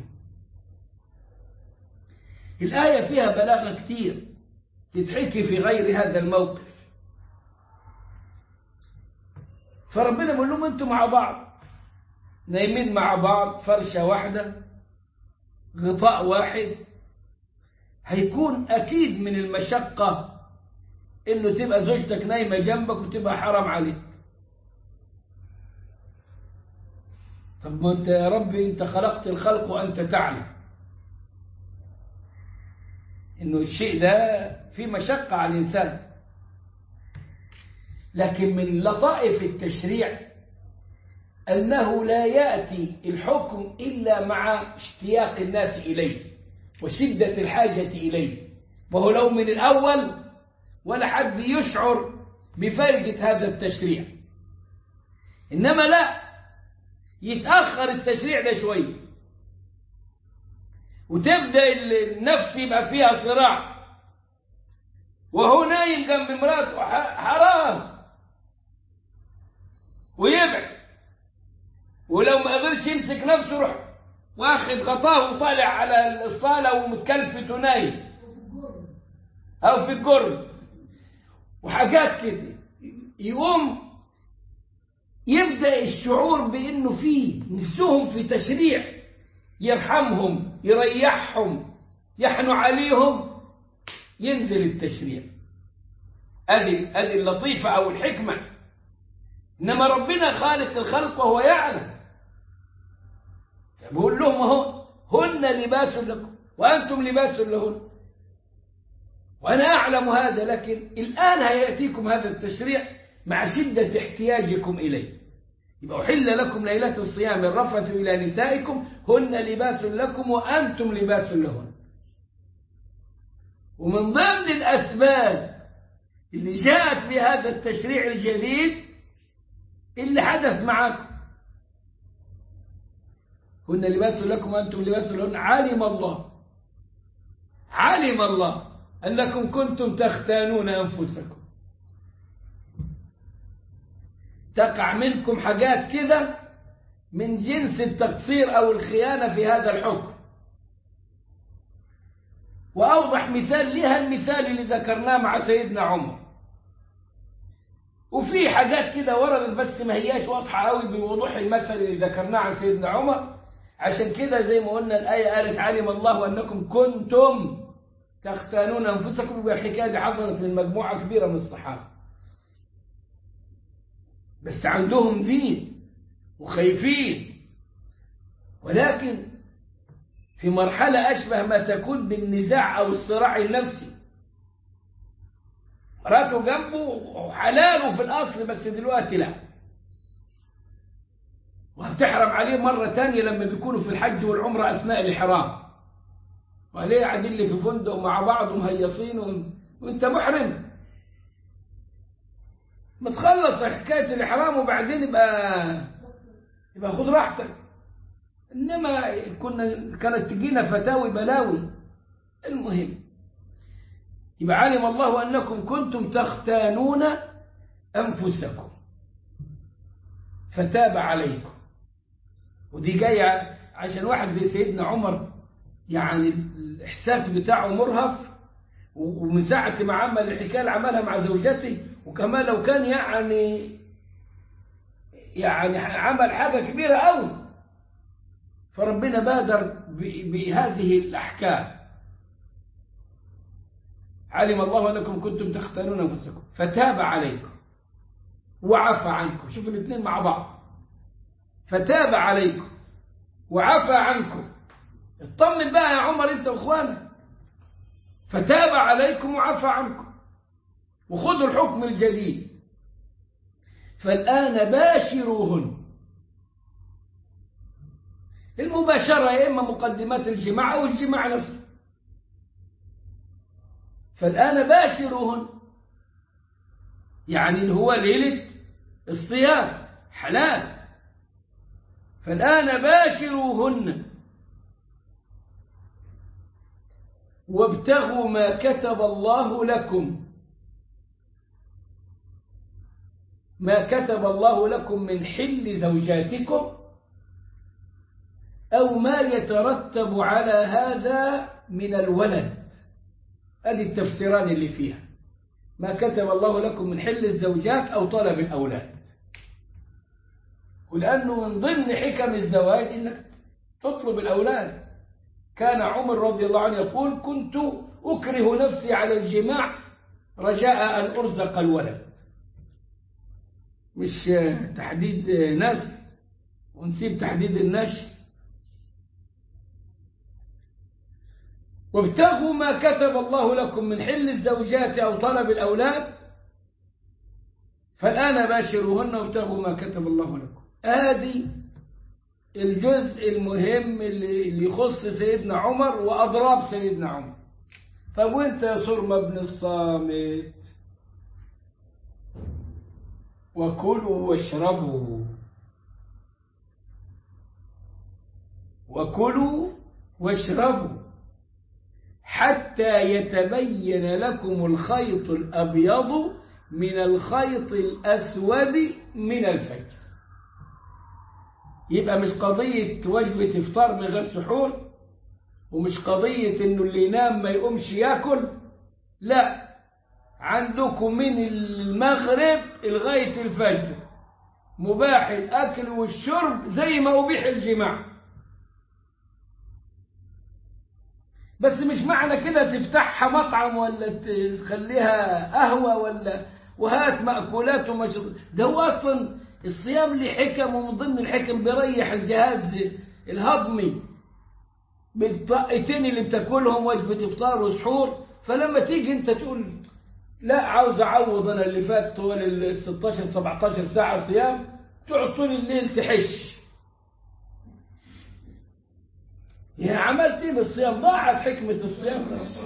الآية فيها بلاغة كتير تتحكي في غير هذا الموقف فربنا بيقول لهم انتم مع بعض نايمين مع بعض فرشة واحدة غطاء واحد هيكون أكيد من المشقة إنه تبقى زوجتك نايمة جنبك وتبقى حرام عليك طب ما أنت يا ربي أنت خلقت الخلق وأنت تعلم إنه الشيء ده في مشقة على الإنسان لكن من لطائف التشريع أنه لا يأتي الحكم إلا مع اشتياق الناس إليه وشدة الحاجة إليه وهو لو من الأول ولا حد يشعر بفائدة هذا التشريع إنما لا يتأخر التشريع ده شوية وتبدأ النفس يبقى فيها صراع وهو نايم جنب مراته حرام ويبعد ولو ما قدرش يمسك نفسه يروح واخد غطاه وطالع على الصالة ومتكلفت ونايم أو في الجرن وحاجات كده يقوم يبدأ الشعور بأنه في نفسهم في تشريع يرحمهم يريحهم يحنوا عليهم ينزل التشريع هذه هذه اللطيفة أو الحكمة إنما ربنا خالق الخلق وهو يعلم بيقول لهم اهو هن لباس لكم وأنتم لباس لهن وأنا أعلم هذا لكن الآن هيأتيكم هذا التشريع مع شدة احتياجكم إليه يبقى أحل لكم ليلة الصيام الرفث إلى نسائكم هن لباس لكم وأنتم لباس لهن ومن ضمن الأسباب اللي جاءت في هذا التشريع الجديد اللي حدث معكم هن لباس لكم وأنتم لباس لهن علم الله علم الله أنكم كنتم تختانون أنفسكم تقع منكم حاجات كده من جنس التقصير أو الخيانة في هذا الحكم وأوضح مثال لها المثال اللي ذكرناه مع سيدنا عمر وفي حاجات كده وردت بس ما هياش واضحة قوي بوضوح المثل اللي ذكرناه عن سيدنا عمر عشان كده زي ما قلنا الآية قالت علم الله أنكم كنتم تختانون أنفسكم يبقى الحكاية دي حصلت من مجموعة كبيرة من الصحابة بس عندهم دين وخايفين ولكن في مرحلة أشبه ما تكون بالنزاع أو الصراع النفسي مراته جنبه وحلاله في الأصل بس دلوقتي لا وهتحرم عليه مرة تانية لما بيكونوا في الحج والعمرة أثناء الإحرام وليه قاعدين لي في فندق مع بعض ومهيصين و... وانت محرم ما تخلص حكاية الإحرام وبعدين يبقى يبقى خد راحتك إنما كنا كانت تجينا فتاوي بلاوي المهم يبقى علم الله أنكم كنتم تختانون أنفسكم فتاب عليكم ودي جاية عشان واحد زي سيدنا عمر يعني الإحساس بتاعه مرهف ومن ساعة ما عمل الحكاية اللي عملها مع زوجته وكمان لو كان يعني يعني عمل حاجة كبيرة قوي فربنا بادر بهذه الأحكام علم الله أنكم كنتم تختارون أنفسكم فتاب عليكم وعفى عنكم شوف الاثنين مع بعض فتاب عليكم وعفى عنكم اطمن بقى يا عمر انت واخوانك فتاب عليكم وعفى عنكم وخذوا الحكم الجديد فالآن باشروهن المباشرة يا إما مقدمات الجماع أو الجماع نفسه فالآن باشروهن يعني اللي هو ليلة الصيام حلال فالآن باشروهن وابتغوا ما كتب الله لكم ما كتب الله لكم من حل زوجاتكم أو ما يترتب على هذا من الولد هذه التفسيران اللي فيها ما كتب الله لكم من حل الزوجات أو طلب الأولاد ولأنه من ضمن حكم الزواج إنك تطلب الأولاد كان عمر رضي الله عنه يقول كنت أكره نفسي على الجماع رجاء أن أرزق الولد مش تحديد ناس ونسيب تحديد النشر وابتغوا ما كتب الله لكم من حل الزوجات أو طلب الأولاد فالآن باشروهن وابتغوا ما كتب الله لكم ادي الجزء المهم اللي اللي يخص سيدنا عمر واضراب سيدنا عمر طب وانت يا صرمة ابن الصامت وكلوا واشربوا وكلوا واشربوا حتى يتبين لكم الخيط الأبيض من الخيط الأسود من الفجر يبقى مش قضية وجبة إفطار من غير سحور ومش قضية إنه اللي ينام ما يقومش ياكل لا عندكم من المغرب لغاية الفجر مباح الأكل والشرب زي ما أبيح الجماع بس مش معنى كده تفتحها مطعم ولا تخليها قهوة ولا وهات مأكولات ومشروب ده هو أصلا الصيام ليه حكم ومن ضمن الحكم بيريح الجهاز الهضمي بالطاقتين اللي بتاكلهم وجبة إفطار وسحور فلما تيجي أنت تقول لا عاوز أعوض أنا اللي فات طول ال 16 17 ساعة صيام تقعد طول الليل تحش يعني عملت ايه بالصيام ضاعت حكمة الصيام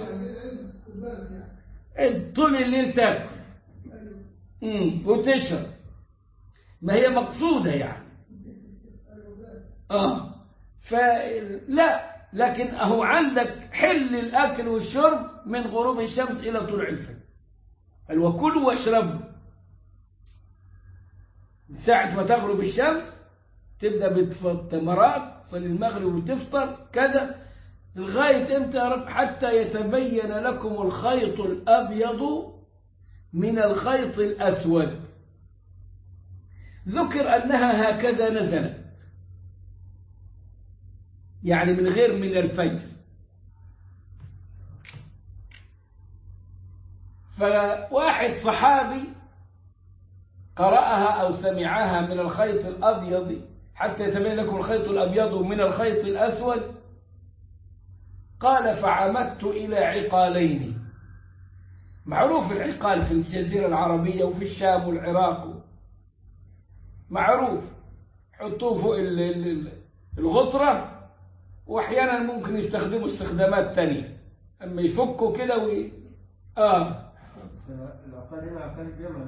طول الليل تاكل امم وتشرب ما هي مقصودة يعني اه فلا لكن اهو عندك حل الاكل والشرب من غروب الشمس الى طلوع الفجر قال وكلوا واشربوا من ساعة ما تغرب الشمس تبدأ بالتمرات تصلي المغرب وتفطر كذا لغاية امتى يا رب حتى يتبين لكم الخيط الأبيض من الخيط الأسود ذكر أنها هكذا نزلت يعني من غير من الفجر فواحد صحابي قرأها أو سمعها من الخيط الأبيض حتى يتبين لكم الخيط الأبيض من الخيط الأسود قال فعمدت إلى عقالين معروف العقال في الجزيرة العربية وفي الشام والعراق معروف حطوه فوق الغطرة وأحيانا ممكن يستخدموا استخدامات تانية أما يفكوا كده وي... آه العقال هنا عقال الجمل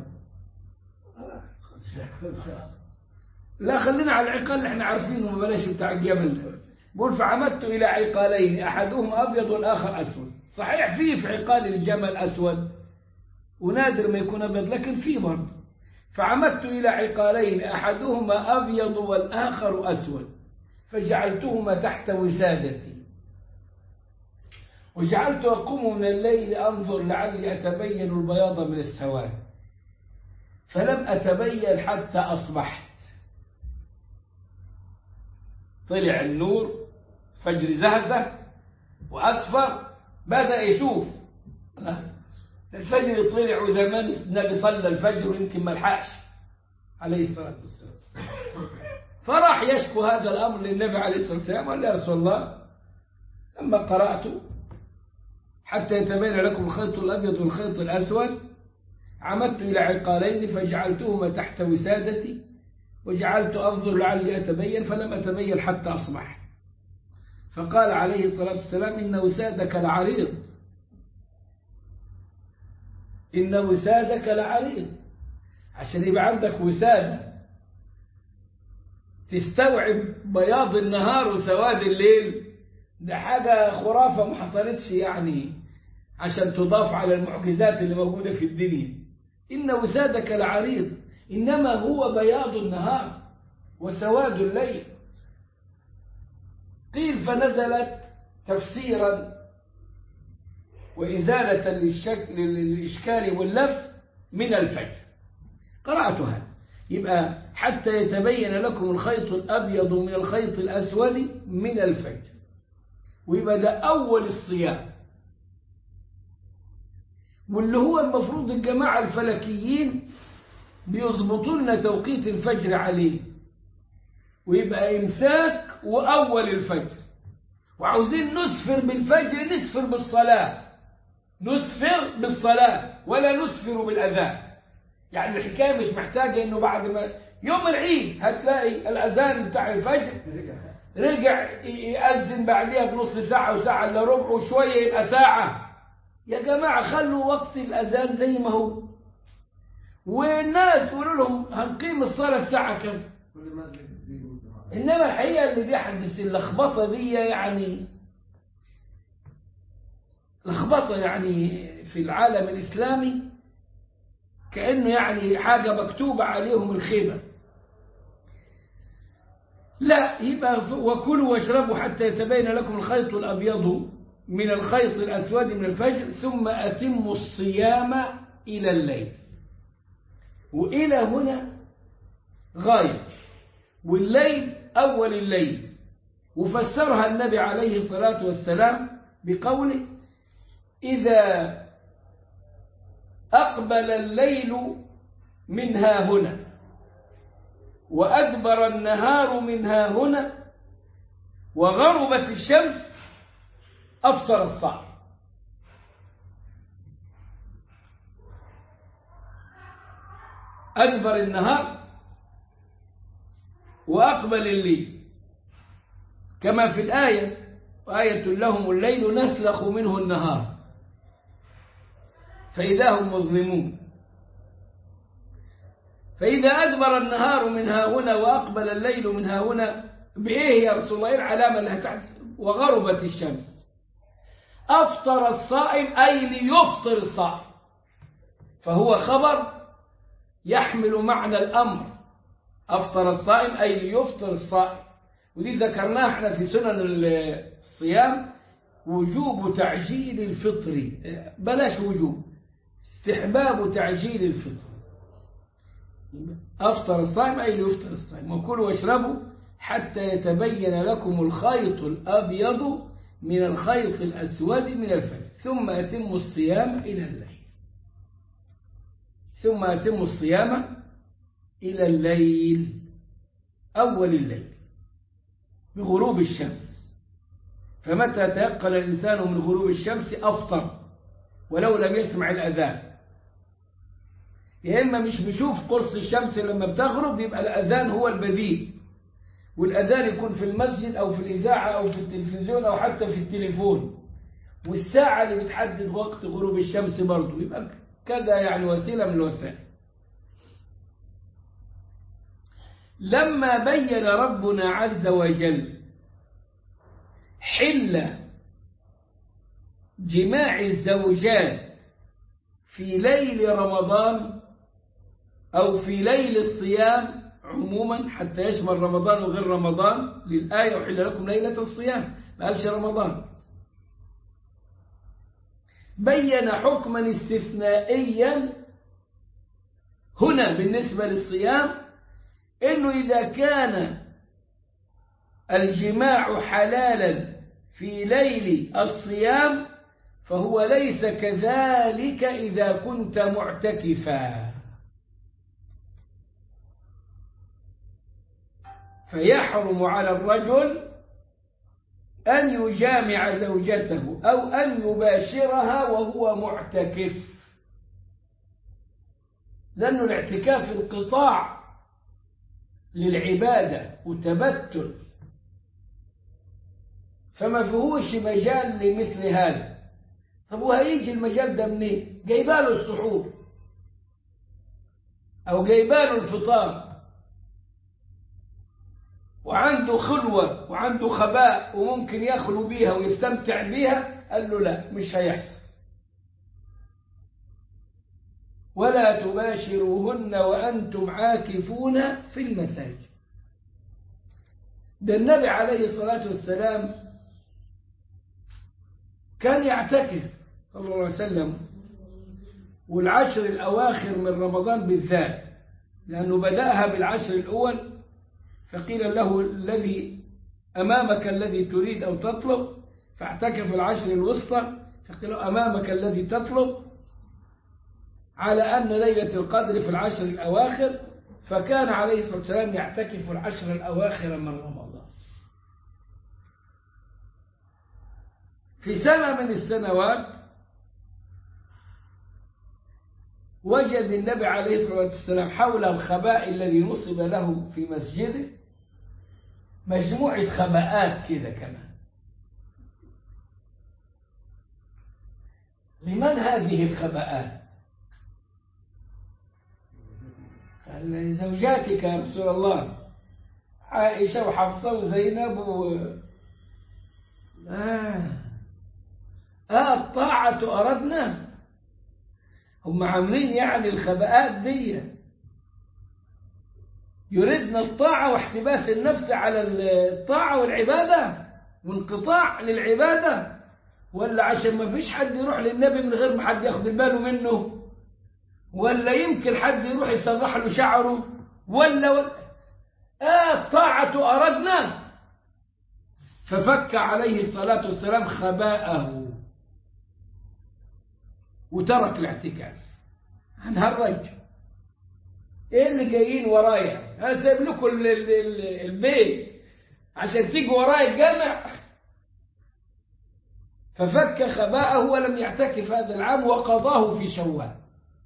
لا خلينا على العقال اللي احنا عارفينه ما بلاش بتاع الجبل بقول فعمدت إلى عقالين أحدهما أبيض والآخر أسود صحيح فيه في عقال الجمل أسود ونادر ما يكون أبيض لكن فيه برضه فعمدت إلى عقالين أحدهما أبيض والآخر أسود فجعلتهما تحت وسادتي وجعلت أقوم من الليل أنظر لعلي أتبين البياض من السواد فلم أتبين حتى أصبحت طلع النور فجر زهزة وأصفر بدأ يشوف الفجر طلع وزمان النبي صلى الفجر ويمكن ما لحقش عليه الصلاة والسلام فراح يشكو هذا الأمر للنبي عليه الصلاة والسلام قال يا رسول الله لما قرأت حتى يتبين لكم الخيط الأبيض والخيط الأسود عمدت إلى عقالين فجعلتهما تحت وسادتي وجعلت أنظر لعلي أتبين فلم أتبين حتى أصبح فقال عليه الصلاة والسلام إن وسادك لعريض إن وسادك لعريض عشان يبقى عندك وسادة تستوعب بياض النهار وسواد الليل ده حاجة خرافة ما حصلتش يعني عشان تضاف على المعجزات اللي موجودة في الدنيا إن وسادك لعريض إنما هو بياض النهار وسواد الليل قيل فنزلت تفسيرا وإزالة للشك... للإشكال واللف من الفجر قرأتها يبقى حتى يتبين لكم الخيط الأبيض من الخيط الأسود من الفجر ويبقى ده أول الصيام واللي هو المفروض الجماعة الفلكيين بيظبطوا لنا توقيت الفجر عليه ويبقى إمساك وأول الفجر وعاوزين نسفر بالفجر نسفر بالصلاة نسفر بالصلاة ولا نسفر بالأذان يعني الحكاية مش محتاجة إنه بعد ما يوم العيد هتلاقي الأذان بتاع الفجر رجع يأذن بعديها بنص ساعة وساعة إلا ربع وشوية يبقى ساعة يا جماعة خلوا وقت الأذان زي ما هو والناس يقولوا لهم هنقيم الصلاة الساعة كذا كل مسجد فيه جماعة إنما الحقيقة اللي بيحدث اللخبطة دي يعني لخبطة يعني في العالم الإسلامي كأنه يعني حاجة مكتوبة عليهم الخيبة لا يبقى وكلوا واشربوا حتى يتبين لكم الخيط الأبيض من الخيط الأسود من الفجر ثم أتموا الصيام إلى الليل وإلى هنا غاية والليل أول الليل وفسرها النبي عليه الصلاة والسلام بقوله إذا أقبل الليل منها هنا وأدبر النهار منها هنا وغربت الشمس أفطر الصائم أدبر النهار وأقبل الليل كما في الآية آية لهم الليل نسلخ منه النهار فإذا هم مظلمون فإذا أدبر النهار من ها هنا وأقبل الليل من ها هنا بإيه يا رسول الله إيه العلامة اللي هتحدث وغربت الشمس أفطر الصائم أي ليفطر الصائم فهو خبر يحمل معنى الأمر أفطر الصائم أي ليفطر الصائم ودي ذكرناها احنا في سنن الصيام وجوب تعجيل الفطر بلاش وجوب استحباب تعجيل الفطر أفطر الصائم أي ليفطر الصائم وكلوا واشربوا حتى يتبين لكم الخيط الأبيض من الخيط الأسود من الفجر ثم أتموا الصيام إلى الليل ثم أتموا الصيام إلى الليل أول الليل بغروب الشمس فمتى تيقن الإنسان من غروب الشمس أفطر ولو لم يسمع الأذان يا إما مش بيشوف قرص الشمس لما بتغرب يبقى الأذان هو البديل والأذان يكون في المسجد أو في الإذاعة أو في التلفزيون أو حتى في التليفون والساعة اللي بتحدد وقت غروب الشمس برضه يبقى كذا يعني وسيلة من الوسائل لما بين ربنا عز وجل حل جماع الزوجات في ليل رمضان أو في ليل الصيام عموما حتى يشمل رمضان وغير رمضان للآية وحل لكم ليلة الصيام ما قالش رمضان بين حكما استثنائيا هنا بالنسبة للصيام انه اذا كان الجماع حلالا في ليل الصيام فهو ليس كذلك اذا كنت معتكفا فيحرم على الرجل أن يجامع زوجته أو أن يباشرها وهو معتكف لأنه الاعتكاف انقطاع للعبادة وتبتل فما فيهوش مجال لمثل هذا طب وهيجي المجال ده منين جايباله السحور أو جايباله الفطار وعنده خلوة وعنده خباء وممكن يخلو بيها ويستمتع بيها قال له لا مش هيحصل ولا تباشروهن وأنتم عاكفون في المساجد ده النبي عليه الصلاة والسلام كان يعتكف صلى الله عليه وسلم والعشر الأواخر من رمضان بالذات لأنه بدأها بالعشر الأول فقيل له الذي أمامك الذي تريد أو تطلب فاعتكف العشر الوسطى فقيل له أمامك الذي تطلب على أن ليلة القدر في العشر الأواخر فكان عليه الصلاة والسلام يعتكف العشر الأواخر من رمضان في سنة من السنوات وجد النبي عليه الصلاة والسلام حول الخباء الذي نصب له في مسجده مجموعة خباءات كده كمان لمن هذه الخباءات قال لزوجاتك يا رسول الله عائشة وحفصة وزينب و آه. آه الطاعة أردنا هم عاملين يعني الخباءات دي يريدنا الطاعة واحتباس النفس على الطاعة والعبادة وانقطاع للعبادة ولا عشان ما فيش حد يروح للنبي من غير ما حد ياخد باله منه ولا يمكن حد يروح يسرح له شعره ولا, ولا آه الطاعة أردنا ففك عليه الصلاة والسلام خباءه وترك الاعتكاف عن هالرجل ايه اللي جايين ورايا انا سايب لكم ال- ال- ال- البيت عشان تيجوا ورايا الجامع ففك خباءه ولم يعتكف هذا العام وقضاه في شوال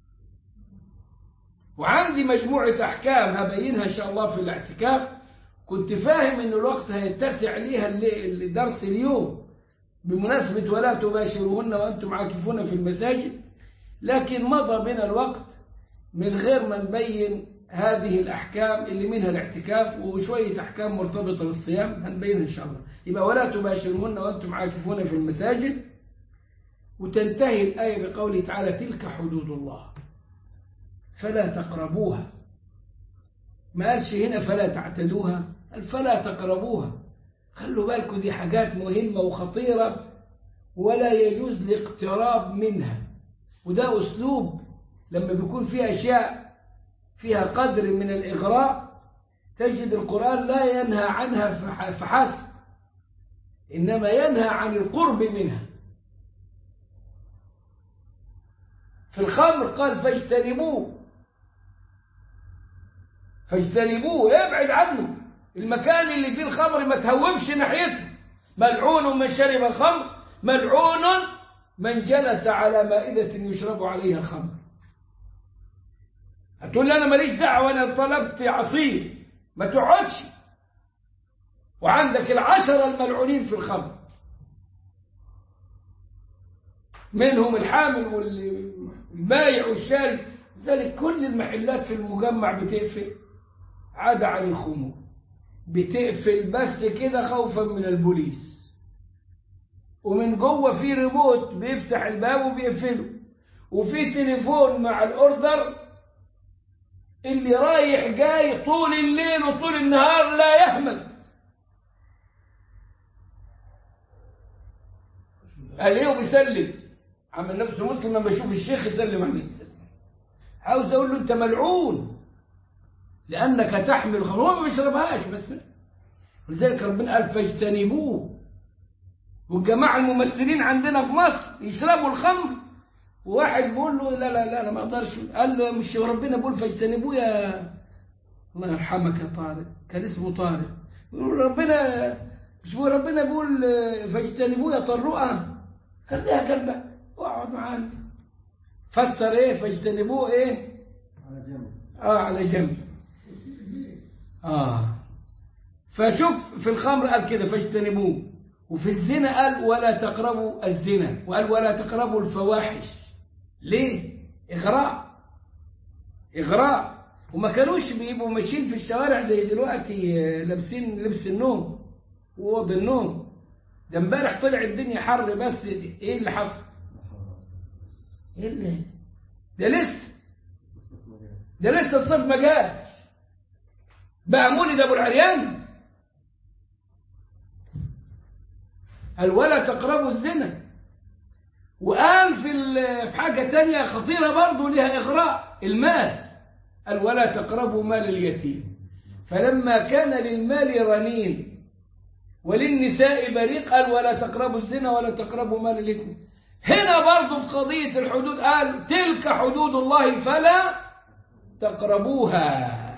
وعندي مجموعة أحكام هبينها إن شاء الله في الاعتكاف كنت فاهم إن الوقت هيتسع ليها اللي- درس اليوم بمناسبة ولا تباشروهن وأنتم عاكفون في المساجد لكن مضى بنا الوقت من غير ما نبين هذه الأحكام اللي منها الاعتكاف وشوية أحكام مرتبطة بالصيام هنبينها إن شاء الله يبقى ولا تباشروهن وأنتم عاكفون في المساجد وتنتهي الآية بقوله تعالى تلك حدود الله فلا تقربوها ما قالش هنا فلا تعتدوها قال فلا تقربوها خلوا بالكم دي حاجات مهمة وخطيرة ولا يجوز الاقتراب منها وده أسلوب لما بيكون فيه أشياء فيها قدر من الإغراء تجد القرآن لا ينهى عنها فح- فحسب إنما ينهى عن القرب منها في الخمر قال فاجتنبوه فاجتنبوه ابعد عنه المكان اللي فيه الخمر ما تهوبش ناحيته ملعون من شرب الخمر ملعون من جلس على مائدة يشرب عليها الخمر هتقول لي أنا ماليش دعوة أنا طلبت عصير ما تقعدش وعندك العشرة الملعونين في الخمر منهم الحامل والبايع والشاري ذلك كل المحلات في المجمع بتقفل عدا عن الخمور بتقفل بس كده خوفا من البوليس ومن جوه في ريموت بيفتح الباب وبيقفله وفي تليفون مع الاوردر اللي رايح جاي طول الليل وطول النهار لا يهمل قال ايه وبيسلم عمل نفسه مسلم لما يشوف الشيخ يسلم عليه السلام عاوز اقول له انت ملعون لانك تحمل الخمر هو ما بيشربهاش بس ولذلك ربنا قال فاجتنبوه والجماعه الممثلين عندنا في مصر يشربوا الخمر وواحد بيقول له لا لا لا انا ما اقدرش قال له مش ربنا بيقول فاجتنبوه يا الله يرحمك يا طارق كان اسمه طارق يقول ربنا مش بيقول ربنا بيقول فاجتنبوه يا طروقه خليها جنبك واقعد معانا فسر ايه فاجتنبوه ايه على جنب اه على جنب اه فشوف في الخمر قال كده فاجتنبوه وفي الزنا قال ولا تقربوا الزنا وقال ولا تقربوا الفواحش ليه اغراء اغراء وما كانوش بيبقوا ماشيين في الشوارع زي دلوقتي آه، لابسين لبس النوم ووض النوم ده امبارح طلع الدنيا حر بس ايه اللي حصل ايه اللي ده لسه ده لسه الصيف ما جاش بقى مولد ابو العريان قال ولا تقربوا الزنا وقال في ال- في حاجة تانية خطيرة برضه لها إغراء المال قال ولا تقربوا مال اليتيم فلما كان للمال رنين وللنساء بريق قال ولا تقربوا الزنا ولا تقربوا مال اليتيم هنا برضه في قضية الحدود قال تلك حدود الله فلا تقربوها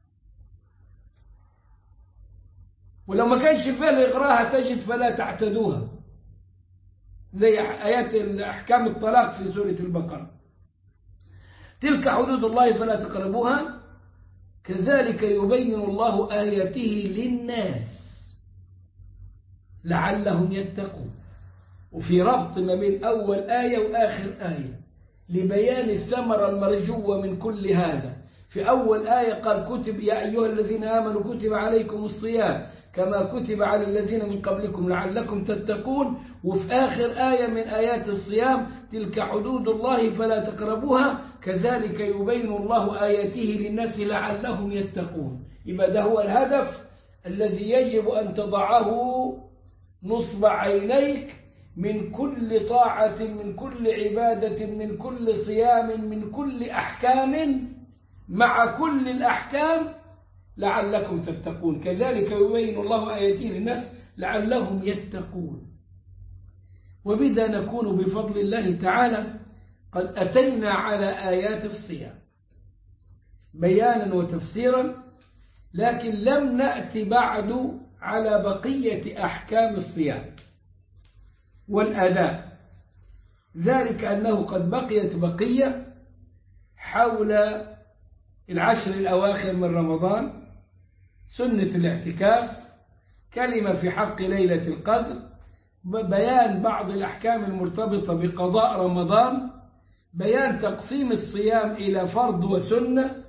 ولو ما كانش فيها الإغراء تجد فلا تعتدوها زي آيات أحكام الطلاق في سورة البقرة تلك حدود الله فلا تقربوها كذلك يبين الله آياته للناس لعلهم يتقون وفي ربط ما بين أول آية وآخر آية لبيان الثمرة المرجوة من كل هذا في أول آية قال كتب يا أيها الذين آمنوا كتب عليكم الصيام كما كتب على الذين من قبلكم لعلكم تتقون وفي آخر آية من آيات الصيام تلك حدود الله فلا تقربوها كذلك يبين الله آياته للناس لعلهم يتقون يبقى ده هو الهدف الذي يجب أن تضعه نصب عينيك من كل طاعة من كل عبادة من كل صيام من كل أحكام مع كل الأحكام لعلكم تتقون كذلك يبين الله آياته للناس لعلهم يتقون وبذا نكون بفضل الله تعالى قد أتينا على آيات الصيام بيانا وتفسيرا لكن لم نأتي بعد على بقية أحكام الصيام والأداء ذلك أنه قد بقيت بقية حول العشر الأواخر من رمضان سنة الاعتكاف كلمة في حق ليلة القدر بيان بعض الأحكام المرتبطة بقضاء رمضان بيان تقسيم الصيام إلى فرض وسنة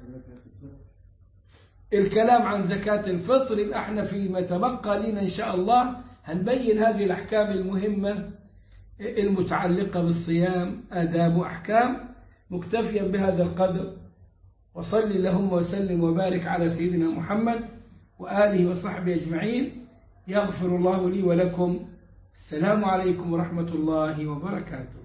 الكلام عن زكاة الفطر يبقى احنا فيما تبقى لنا إن شاء الله هنبين هذه الأحكام المهمة المتعلقة بالصيام آداب وأحكام مكتفيا بهذا القدر وصل اللهم وسلم وبارك على سيدنا محمد وآله وصحبه أجمعين يغفر الله لي ولكم السلام عليكم ورحمة الله وبركاته